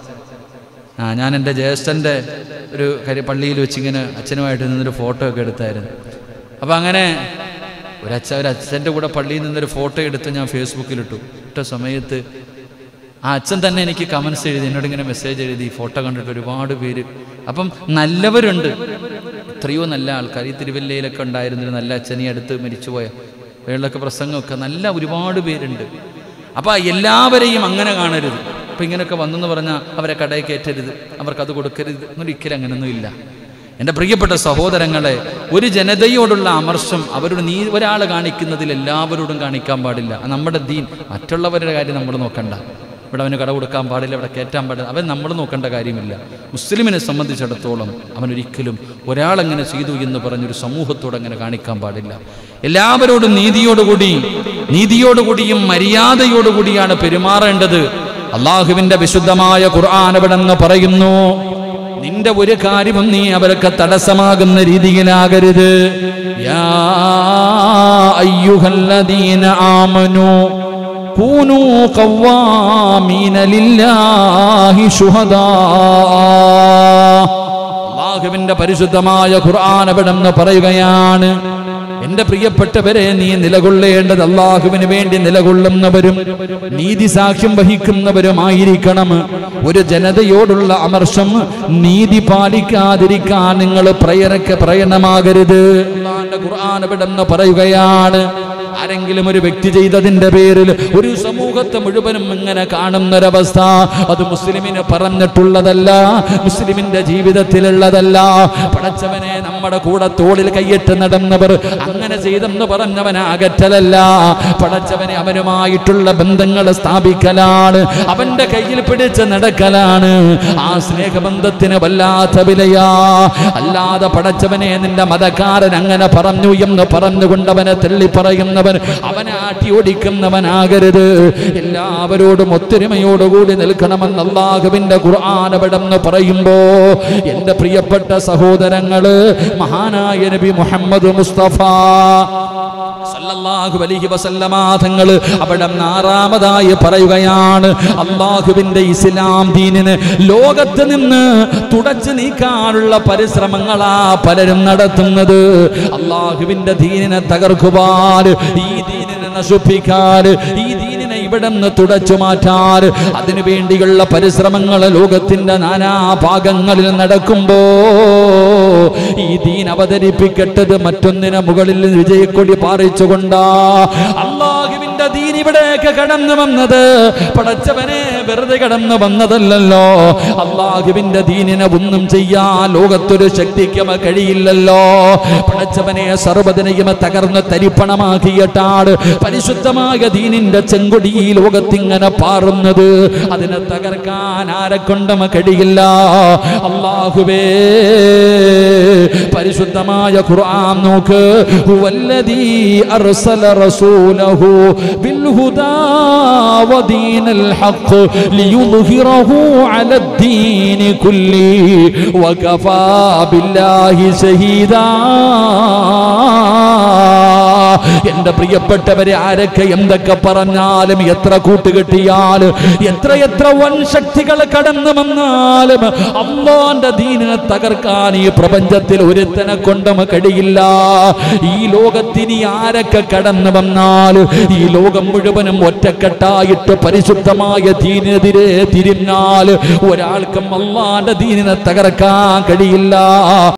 ആ ഞാൻ എൻ്റെ ജ്യേഷ്ഠൻ്റെ ഒരു കരി പള്ളിയിൽ വെച്ചിങ്ങനെ അച്ഛനുമായിട്ട് നിന്നൊരു ഫോട്ടോ ഒക്കെ എടുത്തായിരുന്നു അപ്പം അങ്ങനെ ഒരച്ഛ ഒരു അച്ഛൻ്റെ കൂടെ പള്ളിയിൽ നിന്നൊരു ഫോട്ടോ എടുത്ത് ഞാൻ ഫേസ്ബുക്കിലിട്ടു ഇട്ട സമയത്ത് ആ അച്ഛൻ തന്നെ എനിക്ക് കമൻസ് എഴുതി എന്നോട് ഇങ്ങനെ മെസ്സേജ് എഴുതി ഫോട്ടോ കണ്ടിട്ട് ഒരുപാട് പേര് അപ്പം നല്ലവരുണ്ട് എത്രയോ നല്ല ആൾക്കാർ ഈ തിരുവല്ലയിലൊക്കെ ഉണ്ടായിരുന്നൊരു നല്ല അച്ഛനെ അടുത്ത് മരിച്ചുപോയ അയാളൊക്കെ പ്രസംഗമൊക്കെ നല്ല ഒരുപാട് പേരുണ്ട് അപ്പോൾ എല്ലാവരെയും അങ്ങനെ കാണരുത് അപ്പം ഇങ്ങനെയൊക്കെ വന്നെന്ന് പറഞ്ഞാൽ അവരെ കടയിൽ കയറ്റരുത് അവർക്കത് കൊടുക്കരുത് എന്നൊരിക്കലും അങ്ങനെയൊന്നും ഇല്ല എൻ്റെ പ്രിയപ്പെട്ട സഹോദരങ്ങളെ ഒരു ജനതയോടുള്ള അമർഷം അവരോട് നീ ഒരാൾ കാണിക്കുന്നതിൽ എല്ലാവരോടും കാണിക്കാൻ പാടില്ല അത് നമ്മുടെ ദീൻ മറ്റുള്ളവരുടെ കാര്യം നമ്മൾ നോക്കണ്ട ഇവിടെ അവന് കട കൊടുക്കാൻ പാടില്ല ഇവിടെ കയറ്റാൻ പാടില്ല അവൻ നമ്മൾ നോക്കേണ്ട കാര്യമില്ല മുസ്ലിമിനെ സംബന്ധിച്ചിടത്തോളം അവൻ ഒരിക്കലും ഒരാളെങ്ങനെ ചെയ്തു എന്ന് പറഞ്ഞൊരു സമൂഹത്തോട് അങ്ങനെ കാണിക്കാൻ പാടില്ല എല്ലാവരോടും നീതിയോടുകൂടി നീതിയോടുകൂടിയും മര്യാദയോടുകൂടിയാണ് പെരുമാറേണ്ടത് അള്ളാഹുവിന്റെ വിശുദ്ധമായ ഖുർആൻ അവിടെ നിന്ന് പറയുന്നു നിന്റെ ഒരു കാര്യവും നീ അവർക്ക് തടസ്സമാകുന്ന രീതിയിലാകരുത് യാ അയ്യുഹല്ലദീന ആമനു കൂനൂ ഖവ്വാമീന ലില്ലാഹി ശുഹദാ അള്ളാഹുവിന്റെ പരിശുദ്ധമായ ഖുർആൻ അവിടെ നിന്ന് പറയുകയാണ് എന്റെ പ്രിയപ്പെട്ടവരെ നീ നിലകൊള്ളേണ്ടത് അള്ളാഹുവിന് വേണ്ടി നിലകൊള്ളുന്നവരും നീതി സാക്ഷ്യം വഹിക്കുന്നവരുമായിരിക്കണം ഒരു ജനതയോടുള്ള അമർഷം നീതി പാലിക്കാതിരിക്കാൻ നിങ്ങൾ പ്രയരക്ക് പ്രയണമാകരുത് അള്ളാന്റെ ഖുർആൻ ഇവിടെ നിന്ന് പറയുകയാണ് ആരെങ്കിലും ഒരു വ്യക്തി ചെയ്തതിന്റെ പേരിൽ ഒരു സമൂഹത്തെ മുഴുവനും ഇങ്ങനെ കാണുന്നൊരവസ്ഥ അത് മുസ്ലിമിന് പറഞ്ഞിട്ടുള്ളതല്ല മുസ്ലിമിന്റെ ജീവിതത്തിലുള്ളതല്ല പടച്ചവനെ നമ്മുടെ കൂടെ തോളിൽ കൈയിട്ട് നടന്നവർ അങ്ങനെ ചെയ്തെന്ന് പറഞ്ഞവനെ അകറ്റലല്ല പടച്ചവനെ അവനുമായിട്ടുള്ള ബന്ധങ്ങൾ സ്ഥാപിക്കലാണ് അവന്റെ കയ്യിൽ പിടിച്ച് നടക്കലാണ് ആ സ്നേഹബന്ധത്തിന് വല്ലാത്ത വിലയാ അല്ലാതെ പടച്ചവനെ നിന്റെ മതക്കാരൻ അങ്ങനെ പറഞ്ഞു എന്ന് പറഞ്ഞുകൊണ്ട് അവനെ തള്ളി പറയുന്നവൻ അവനെ ആട്ടി ഓടിക്കുന്നവനാകരുത് എല്ലാവരോടും ഒത്തൊരുമയോടുകൂടി നിൽക്കണമെന്ന് അള്ളാഹുവിന്റെ ഖുർആാനപടം പറയുമ്പോ എന്റെ പ്രിയപ്പെട്ട സഹോദരങ്ങള് മഹാനായ നബി മുഹമ്മദ് മുസ്തഫ സല്ലല്ലാഹു അലൈഹി വസല്ലമ തങ്ങൾ അവിടെ ആറാമതായി പറയുകയാണ് അള്ളാഹുവിന്റെ ഇസ്ലാം ദീനിന് ലോകത്ത് നിന്ന് തുടച്ചു നീക്കാനുള്ള പരിശ്രമങ്ങളാ പലരും നടത്തുന്നത് അള്ളാഹുവിന്റെ ദീനിനെ തകർക്കുവാൻ ഈ ദീനിനെ നശിപ്പിക്കാൻ ഈ ദീനിനെ ഇവിടെ നിന്ന് തുടച്ചു മാറ്റാൻ അതിനു വേണ്ടിയുള്ള പരിശ്രമങ്ങൾ ലോകത്തിന്റെ നാനാ ഭാഗങ്ങളിൽ നടക്കുമ്പോ ഈ ദീൻ അവതരിപ്പിക്കട്ടത് മറ്റൊന്നിനെ മുകളിൽ വിജയക്കൊടി പാറിച്ചുകൊണ്ടാ അള്ളാഹുവിന്റെ ദീൻ ഇവിടേക്ക് കടന്നു വന്നത് പടച്ചവനെ വെറുതെ കടന്നു വന്നതല്ലല്ലോ അള്ളാഹുവിന്റെ ദീനിനെ ഒന്നും ചെയ്യാൻ ലോകത്തൊരു ശക്തിക്കും കഴിയില്ലല്ലോ പടച്ചവനെ സർവ്വതിനെയും തകർന്ന് തരിപ്പണമാക്കിയിട്ടാണ് പരിശുദ്ധമായ ദീനിന്റെ ചെങ്കൊടി ഈ ലോകത്തിങ്ങനെ പാറുന്നത് അതിനെ തകർക്കാൻ ആരെ കൊണ്ടും കഴിയില്ല അള്ളാഹുവേ പരിശുദ്ധമായ ഖുർആൻ നോക്ക് ഹുവല്ലദീ അർസല റസൂലഹു ബിൽ ഹുദാ വദീനൽ ഹഖ് ലിയുദ്ഹിറഹു അലദ്ദീൻ കുല്ലി വകഫാ ബില്ലാഹി ഷഹീദാ എന്റെ പ്രിയപ്പെട്ടവരെ ആരൊക്കെ എന്തൊക്കെ പറഞ്ഞാലും എത്ര കൂട്ടുകെട്ടിയാലും എത്ര എത്ര വൻ ശക്തികൾ കടന്നു വന്നാലും അള്ളാന്റെ ദീനിനെ തകർക്കാൻ ഈ പ്രപഞ്ചത്തിൽ ഒരുത്തനെ കൊണ്ടും കഴിയില്ല ഈ ലോകത്തിന് ആരൊക്കെ കടന്നു വന്നാലും ഈ ലോകം മുഴുവനും ഒറ്റക്കെട്ടായിട്ട് പരിശുദ്ധമായ ദീനെതിരെ തിരിഞ്ഞാൽ ഒരാൾക്കും അള്ളാന്റെ ദീനിനെ തകർക്കാൻ കഴിയില്ല